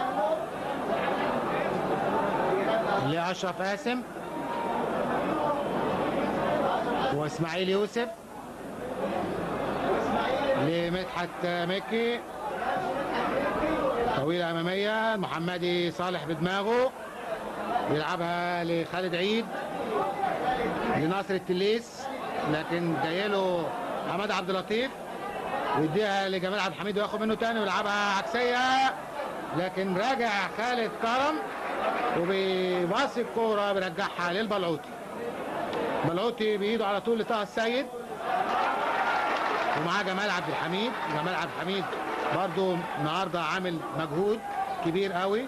لاشرف قاسم واسماعيل يوسف لمدحت مكي طويلة أمامية المحمدي صالح بدماغه يلعبها لخالد عيد لناصر التليس لكن جاي له حماد عبد اللطيف ويديها لجمال عبد الحميد وياخد منه تاني ويلعبها عكسية لكن راجع خالد كرم وبيباصي الكورة بيرجعها للبلعوطي بلعوطي بايده على طول لطه السيد ومعاه جمال عبد الحميد جمال عبد الحميد برضو النهارده عامل مجهود كبير قوي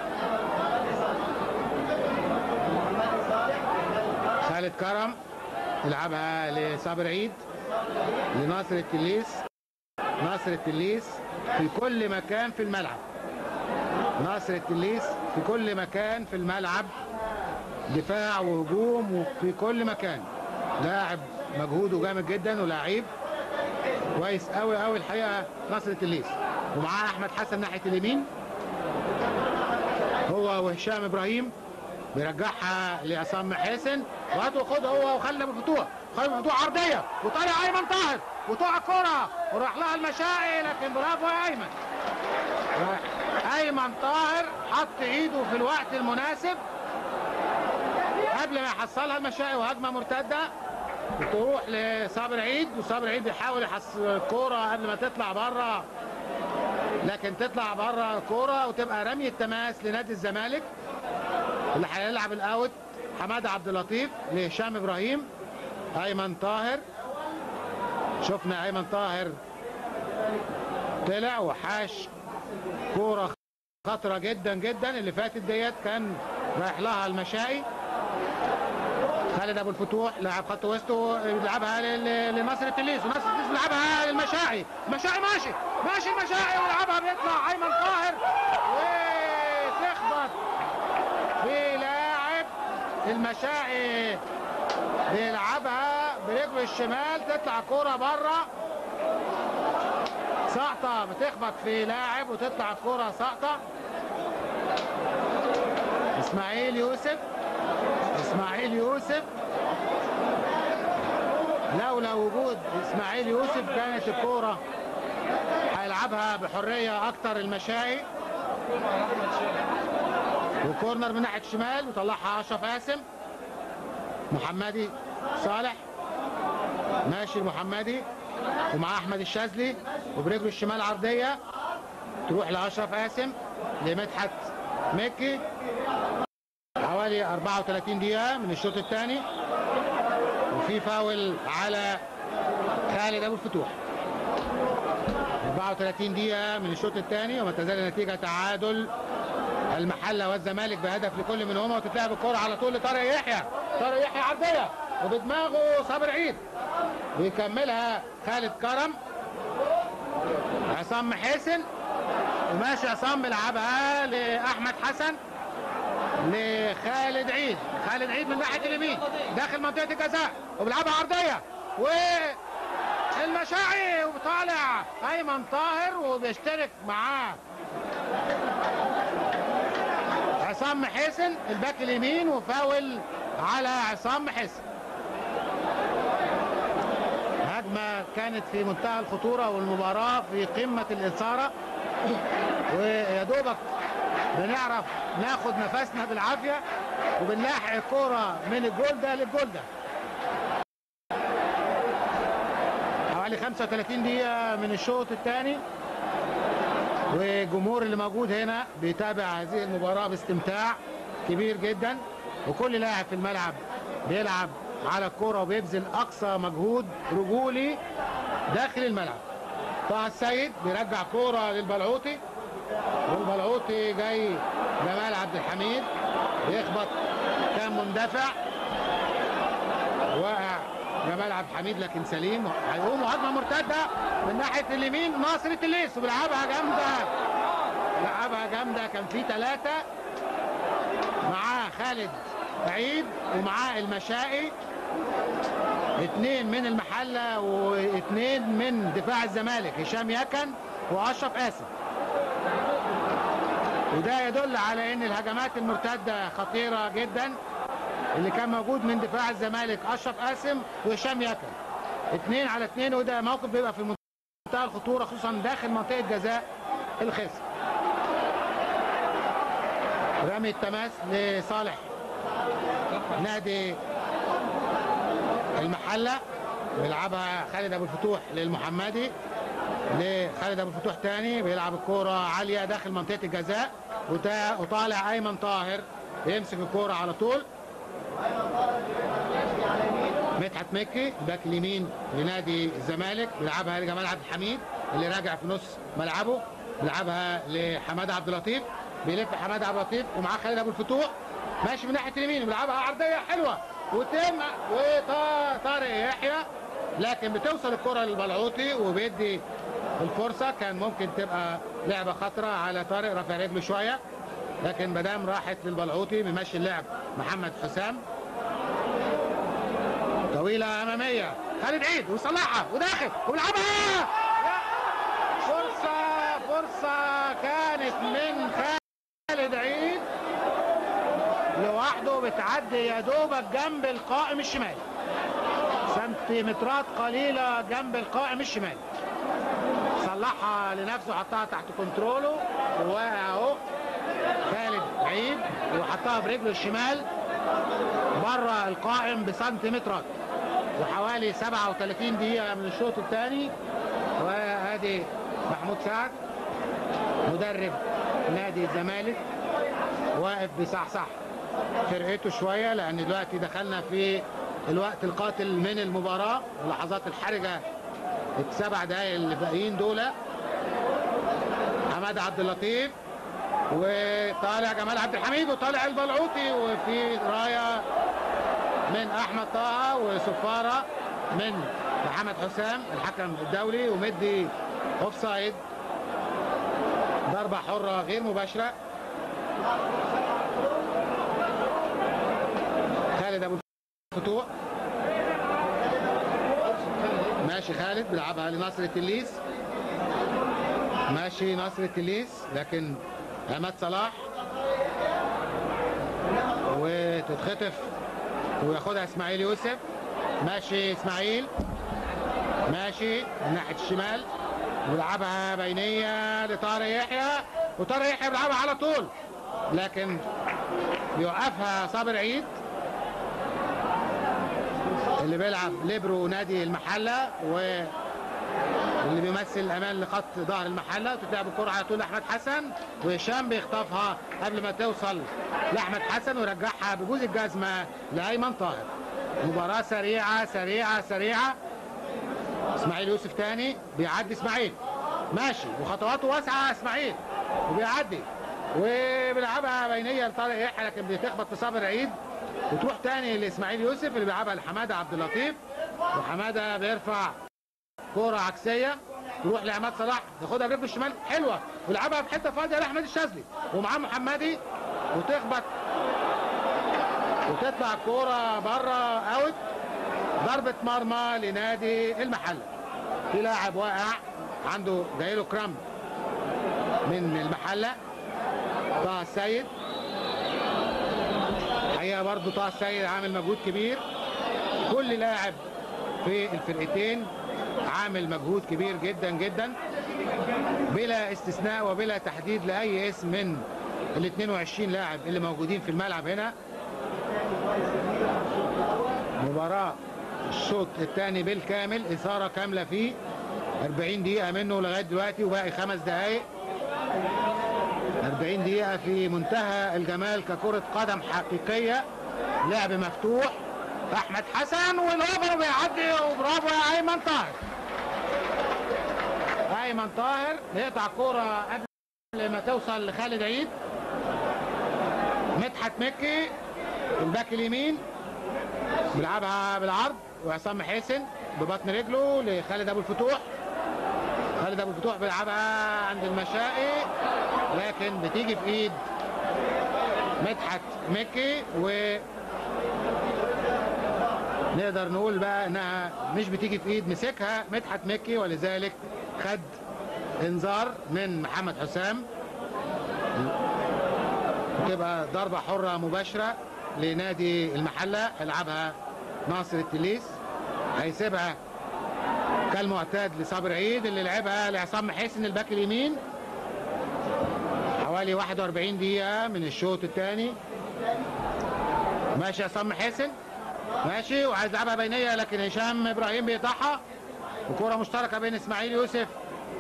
خالد كرم يلعبها لصابر عيد لناصر التليس ناصر التليس في كل مكان في الملعب ناصر التليس في كل مكان في الملعب دفاع وهجوم وفي كل مكان لاعب مجهوده جامد جدا ولاعيب كويس قوي قوي الحقيقه ناصر التليس ومعاه احمد حسن ناحيه اليمين هو وهشام ابراهيم بيرجعها لعصام حسن وهاتوا خدها هو وخلي ابو الفتوح خلي ابو الفتوح عرضيه وطالع ايمن طاهر وتقع الكره وراح لها المشاعي لكن برافو يا ايمن ايمن طاهر حط ايده في الوقت المناسب قبل ما يحصلها المشاعي وهجمه مرتده تروح لصابر عيد وصابر عيد بيحاول يحصل الكوره قبل ما تطلع بره لكن تطلع بره الكوره وتبقى رمي التماس لنادي الزمالك اللي هيلعب الاوت حماده عبد اللطيف لهشام ابراهيم ايمن طاهر شفنا ايمن طاهر طلع وحاش كوره خطره جدا جدا اللي فاتت ديت كان رايح لها المشائي خالد ابو الفتوح لاعب خط وسطه بيلعبها لل- لناصر التليس وناصر التليس بيلعبها للمشاعي المشاعي ماشي ماشي المشاعي ويلعبها بيطلع ايمن طاهر وتخبط في لاعب المشاعي بيلعبها برجله الشمال تطلع كرة بره سقطة بتخبط في لاعب وتطلع الكرة سقطة اسماعيل يوسف اسماعيل يوسف لولا وجود اسماعيل يوسف كانت الكوره هيلعبها بحريه اكتر المشاي وكورنر من ناحيه الشمال وطلعها اشرف قاسم محمدي صالح ماشي المحمدي ومعاه احمد الشاذلي وبرجله الشمال عرضيه تروح لاشرف قاسم لمدحت مكي حوالي حوالي 34 دقيقة من الشوط الثاني وفي فاول على خالد ابو الفتوح 34 دقيقة من الشوط الثاني وما تزال النتيجة تعادل المحلة والزمالك بهدف لكل منهما وتتلعب الكرة على طول لطارق يحيى طارق يحيى عرضية وبدماغه صابر عيد بيكملها خالد كرم عصام محاسن وماشي عصام بيلعبها لاحمد حسن لخالد عيد خالد عيد من ناحيه اليمين داخل منطقه الجزاء وبيلعبها عرضيه والمشاعي وطالع ايمن طاهر وبيشترك معاه عصام محسن الباك اليمين وفاول على عصام محسن هجمة كانت في منتهى الخطورة والمباراة في قمة الإثارة ويا دوبك بنعرف ناخد نفسنا بالعافية وبنلاحق الكورة من الجول ده للجول ده حوالي 35 دقيقة من الشوط الثاني والجمهور اللي موجود هنا بيتابع هذه المباراة باستمتاع كبير جدا وكل لاعب في الملعب بيلعب على الكرة وبيبذل أقصى مجهود رجولي داخل الملعب طه السيد بيرجع كرة للبلعوطي والبلعوطي جاي جمال عبد الحميد بيخبط كان مندفع وقع جمال عبد الحميد لكن سليم هيقوم هجمه مرتده من ناحيه اليمين ناصر التليس وبيلعبها جامده لعبها جامده كان في ثلاثه معاه خالد عيد ومعاه المشائي اثنين من المحله واثنين من دفاع الزمالك هشام يكن واشرف قاسم وده يدل على ان الهجمات المرتده خطيره جدا اللي كان موجود من دفاع الزمالك اشرف قاسم وهشام يكن اثنين على اثنين وده موقف بيبقى في منتهى الخطوره خصوصا داخل منطقه جزاء الخصم رمي التماس لصالح نادي المحله بيلعبها خالد ابو الفتوح للمحمدي لخالد ابو الفتوح تاني بيلعب الكوره عاليه داخل منطقه الجزاء وتا- وطالع ايمن طاهر يمسك الكوره على طول مدحت مكي باك اليمين لنادي الزمالك بيلعبها لجمال عبد الحميد اللي راجع في نص ملعبه بيلعبها لحماده عبد اللطيف بيلف حماده عبد اللطيف ومعاه خالد ابو الفتوح ماشي من ناحيه اليمين بيلعبها عرضيه حلوه وتم وطارق يحيى لكن بتوصل الكره للبلعوطي وبيدي الفرصه كان ممكن تبقى لعبه خطره على طارق رافع رجله شويه لكن مدام راحت للبلعوطي بيمشي اللعب محمد حسام طويلة أمامية خالد عيد وصلحها وداخل وبيلعبها فرصة فرصة كانت من خالد عيد لوحده بتعدي يا دوبك جنب القائم الشمالي سنتيمترات قليلة جنب القائم الشمالي صلحها لنفسه حطها تحت كنتروله وواقع اهو خالد عيد وحطها برجله الشمال بره القائم بسنتيمترات وحوالي 37 دقيقة من الشوط الثاني وادي محمود سعد مدرب نادي الزمالك واقف بيصحصح فرقته شوية لأن دلوقتي دخلنا في الوقت القاتل من المباراة اللحظات الحرجة السبع دقايق اللي باقيين دول حماد عبد اللطيف وطالع جمال عبد الحميد وطالع البلعوطي وفي رايه من احمد طه وصفاره من محمد حسام الحكم الدولي ومدي اوف سايد ضربه حره غير مباشره خالد ابو الفتوح ماشي خالد بيلعبها لناصر التليس ماشي ناصر التليس لكن عماد صلاح وتتخطف وياخدها اسماعيل يوسف ماشي اسماعيل ماشي من ناحيه الشمال بيلعبها بينيه لطارق يحيى وطارق يحيى بيلعبها على طول لكن بيوقفها صابر عيد اللي بيلعب ليبرو نادي المحله و اللي بيمثل الامان لخط ظهر المحله وتتلعب الكره على طول لاحمد حسن وهشام بيخطفها قبل ما توصل لاحمد حسن ويرجعها بجوز الجزمه لايمن طاهر مباراه سريعه سريعه سريعه اسماعيل يوسف تاني بيعدي اسماعيل ماشي وخطواته واسعه اسماعيل وبيعدي وبيلعبها بينيه لطارق يحيى لكن بتخبط في صابر عيد وتروح تاني لاسماعيل يوسف اللي بيلعبها لحماده عبد اللطيف وحماده بيرفع كوره عكسيه تروح لعماد صلاح ياخدها برجله الشمال حلوه ويلعبها في حته فاضيه لاحمد الشاذلي ومعاه محمدي وتخبط وتطلع الكوره بره اوت ضربه مرمى لنادي المحله في لاعب واقع عنده جايله كرامب من المحله طه السيد الحقيقه برضه طه السيد عامل مجهود كبير كل لاعب في الفرقتين عامل مجهود كبير جدا جدا بلا استثناء وبلا تحديد لاي اسم من ال 22 لاعب اللي موجودين في الملعب هنا مباراة الشوط الثاني بالكامل إثارة كاملة فيه 40 دقيقة منه لغاية دلوقتي وباقي خمس دقايق 40 دقيقة في منتهى الجمال ككرة قدم حقيقية لعب مفتوح أحمد حسن والأوفر بيعدي وبرافو يا أيمن طاهر أيمن طاهر يقطع كرة قبل ما توصل لخالد عيد مدحت مكي الباك اليمين بيلعبها بالعرض وعصام حسن ببطن رجله لخالد ابو الفتوح خالد ابو الفتوح بيلعبها عند المشائي لكن بتيجي في ايد مدحت مكي و نقدر نقول بقى انها مش بتيجي في ايد مسكها مدحت مكي ولذلك خد انذار من محمد حسام تبقى ضربة حرة مباشرة لنادي المحلة يلعبها ناصر التليس هيسيبها كالمعتاد لصابر عيد اللي لعبها لعصام حسن الباك اليمين حوالي 41 دقيقة من الشوط الثاني ماشي عصام حسن ماشي وعايز يلعبها بينية لكن هشام ابراهيم بيقطعها وكرة مشتركة بين اسماعيل يوسف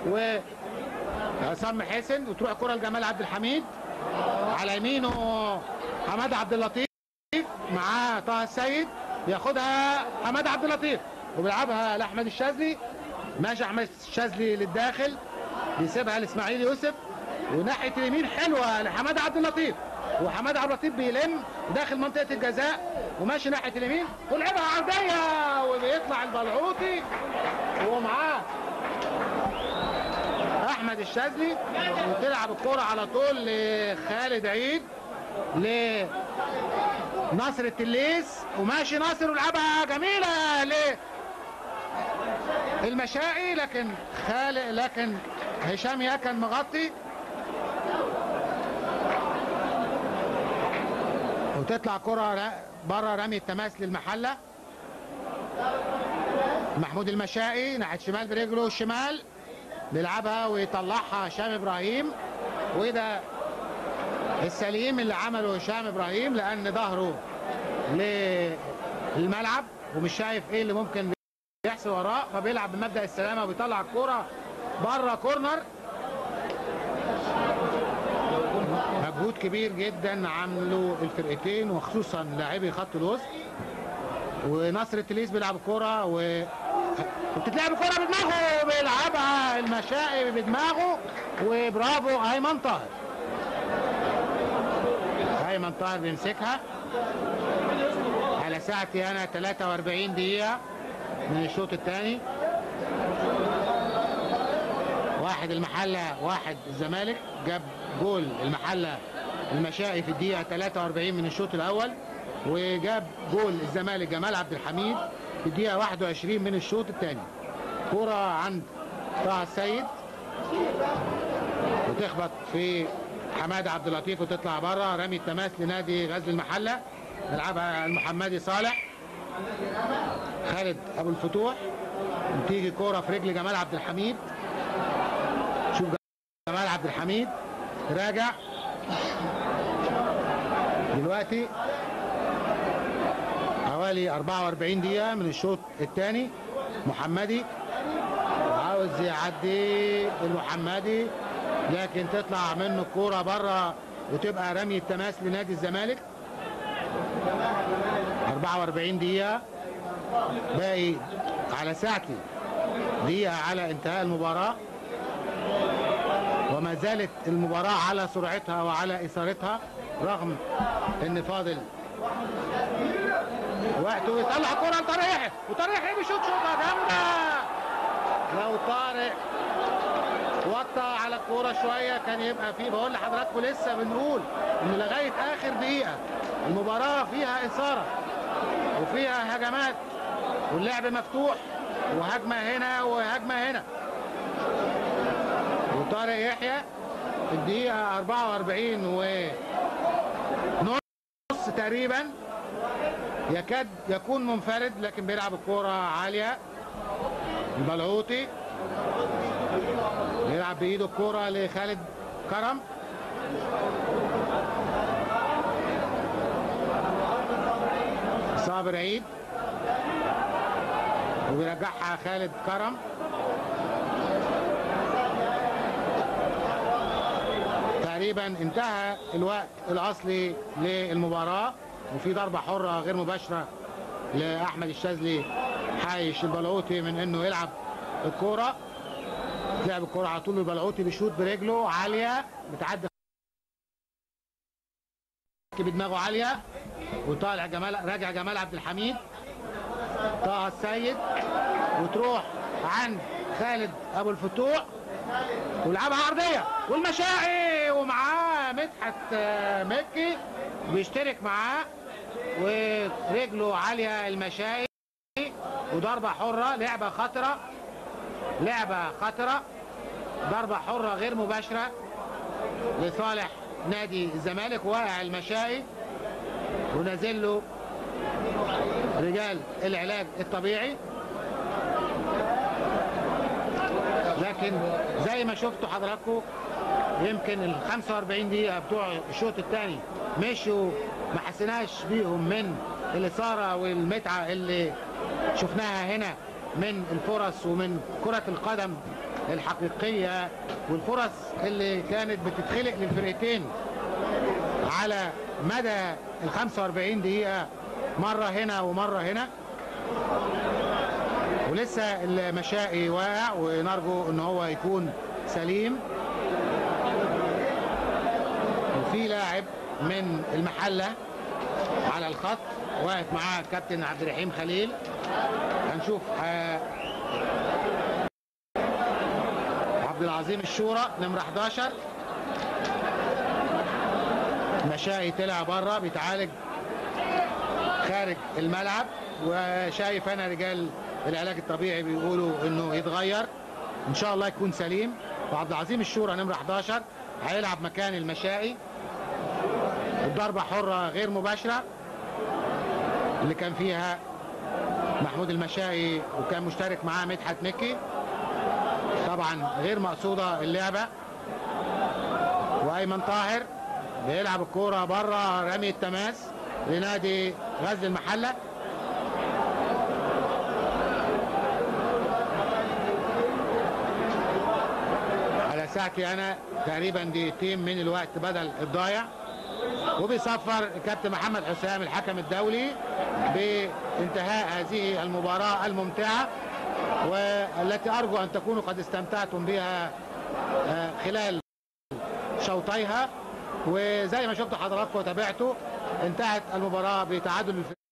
وعصام حسن وتروح الكرة لجمال عبد الحميد على يمينه حماد عبد اللطيف معاه طه السيد ياخدها حماد عبد اللطيف وبيلعبها لاحمد الشاذلي ماشي احمد الشاذلي للداخل بيسيبها لاسماعيل يوسف وناحيه اليمين حلوه لحماد عبد اللطيف وحماد عبد اللطيف بيلم داخل منطقه الجزاء وماشي ناحيه اليمين ولعبها عرضيه وبيطلع البلعوطي ومعاه احمد الشاذلي وتلعب الكرة على طول لخالد عيد لناصر التليس وماشي ناصر ولعبها جميلة ل المشائي لكن خالد لكن هشام يكن مغطي وتطلع كرة بره رمي التماس للمحلة محمود المشائي ناحية شمال برجله الشمال بيلعبها ويطلعها هشام ابراهيم وده السليم اللي عمله هشام ابراهيم لان ظهره للملعب ومش شايف ايه اللي ممكن يحصل وراه فبيلعب بمبدا السلامه وبيطلع الكوره بره كورنر مجهود كبير جدا عملوا الفرقتين وخصوصا لاعبي خط الوسط ونصر التليس بيلعب الكوره و وبتتلعب الكرة بدماغه بيلعبها المشائي بدماغه وبرافو ايمن طاهر ايمن طاهر بيمسكها على ساعتي انا 43 دقيقة من الشوط الثاني واحد المحلة واحد الزمالك جاب جول المحلة المشائي في الدقيقة 43 من الشوط الأول وجاب جول الزمالك جمال عبد الحميد في الدقيقة 21 من الشوط الثاني كرة عند طه السيد وتخبط في حماد عبد اللطيف وتطلع بره رمي التماس لنادي غزل المحلة يلعبها المحمدي صالح خالد ابو الفتوح تيجي كرة في رجل جمال عبد الحميد شوف جمال عبد الحميد راجع دلوقتي حوالي 44 دقيقة من الشوط الثاني محمدي عاوز يعدي المحمدي لكن تطلع منه الكوره بره وتبقى رمي التماس لنادي الزمالك 44 دقيقة باقي على ساعتي دقيقة على انتهاء المباراة وما زالت المباراة على سرعتها وعلى إثارتها رغم ان فاضل وقت ويطلع الكرة لطارق يحيى وطارق يحيى بيشوط شوطة جامدة لو طارق وطى على الكوره شويه كان يبقى فيه بقول لحضراتكم لسه بنقول ان لغايه اخر دقيقه المباراه فيها اثاره وفيها هجمات واللعب مفتوح وهجمه هنا وهجمه هنا وطارق يحيى في الدقيقه 44 و نص تقريبا يكاد يكون منفرد لكن بيلعب الكوره عاليه البلعوطي يلعب بايده الكوره لخالد كرم صابر عيد وبيرجعها خالد كرم تقريبا انتهى الوقت الاصلي للمباراه وفي ضربه حره غير مباشره لاحمد الشاذلي حايش البلعوطي من انه يلعب الكوره لعب الكرة على طول البلعوطي بيشوط برجله عالية بتعدي بدماغه عالية وطالع جمال راجع جمال عبد الحميد طه السيد وتروح عند خالد ابو الفتوح ولعبها عرضية والمشاعي ومعاه مدحت آه، مكي بيشترك معاه ورجله عالية المشاعي وضربة حرة لعبة خطرة لعبة خطرة ضربة حرة غير مباشرة لصالح نادي الزمالك واقع المشائي ونازل له رجال العلاج الطبيعي لكن زي ما شفتوا حضراتكم يمكن ال 45 دقيقة بتوع الشوط الثاني مشوا ما حسيناش بيهم من الإثارة والمتعة اللي شفناها هنا من الفرص ومن كرة القدم الحقيقية والفرص اللي كانت بتتخلق للفرقتين على مدى ال 45 دقيقة مرة هنا ومرة هنا ولسه المشائي واقع ونرجو ان هو يكون سليم وفي لاعب من المحلة على الخط واقف معاه كابتن عبد الرحيم خليل هنشوف آه، عبد العظيم الشورى نمرة 11 مشائي طلع بره بيتعالج خارج الملعب وشايف انا رجال العلاج الطبيعي بيقولوا انه يتغير ان شاء الله يكون سليم وعبد العظيم الشورى نمرة 11 هيلعب مكان المشائي الضربة حرة غير مباشرة اللي كان فيها محمود المشائي وكان مشترك معاه مدحت مكي طبعا غير مقصودة اللعبة وايمن طاهر بيلعب الكورة بره رمي التماس لنادي غزل المحلة على ساعتي انا تقريبا دقيقتين من الوقت بدل الضايع وبيصفر الكابتن محمد حسام الحكم الدولي بانتهاء هذه المباراة الممتعة والتي أرجو أن تكونوا قد استمتعتم بها آه، خلال شوطيها وزي ما شفتوا حضراتكم وتابعتوا انتهت المباراة بتعادل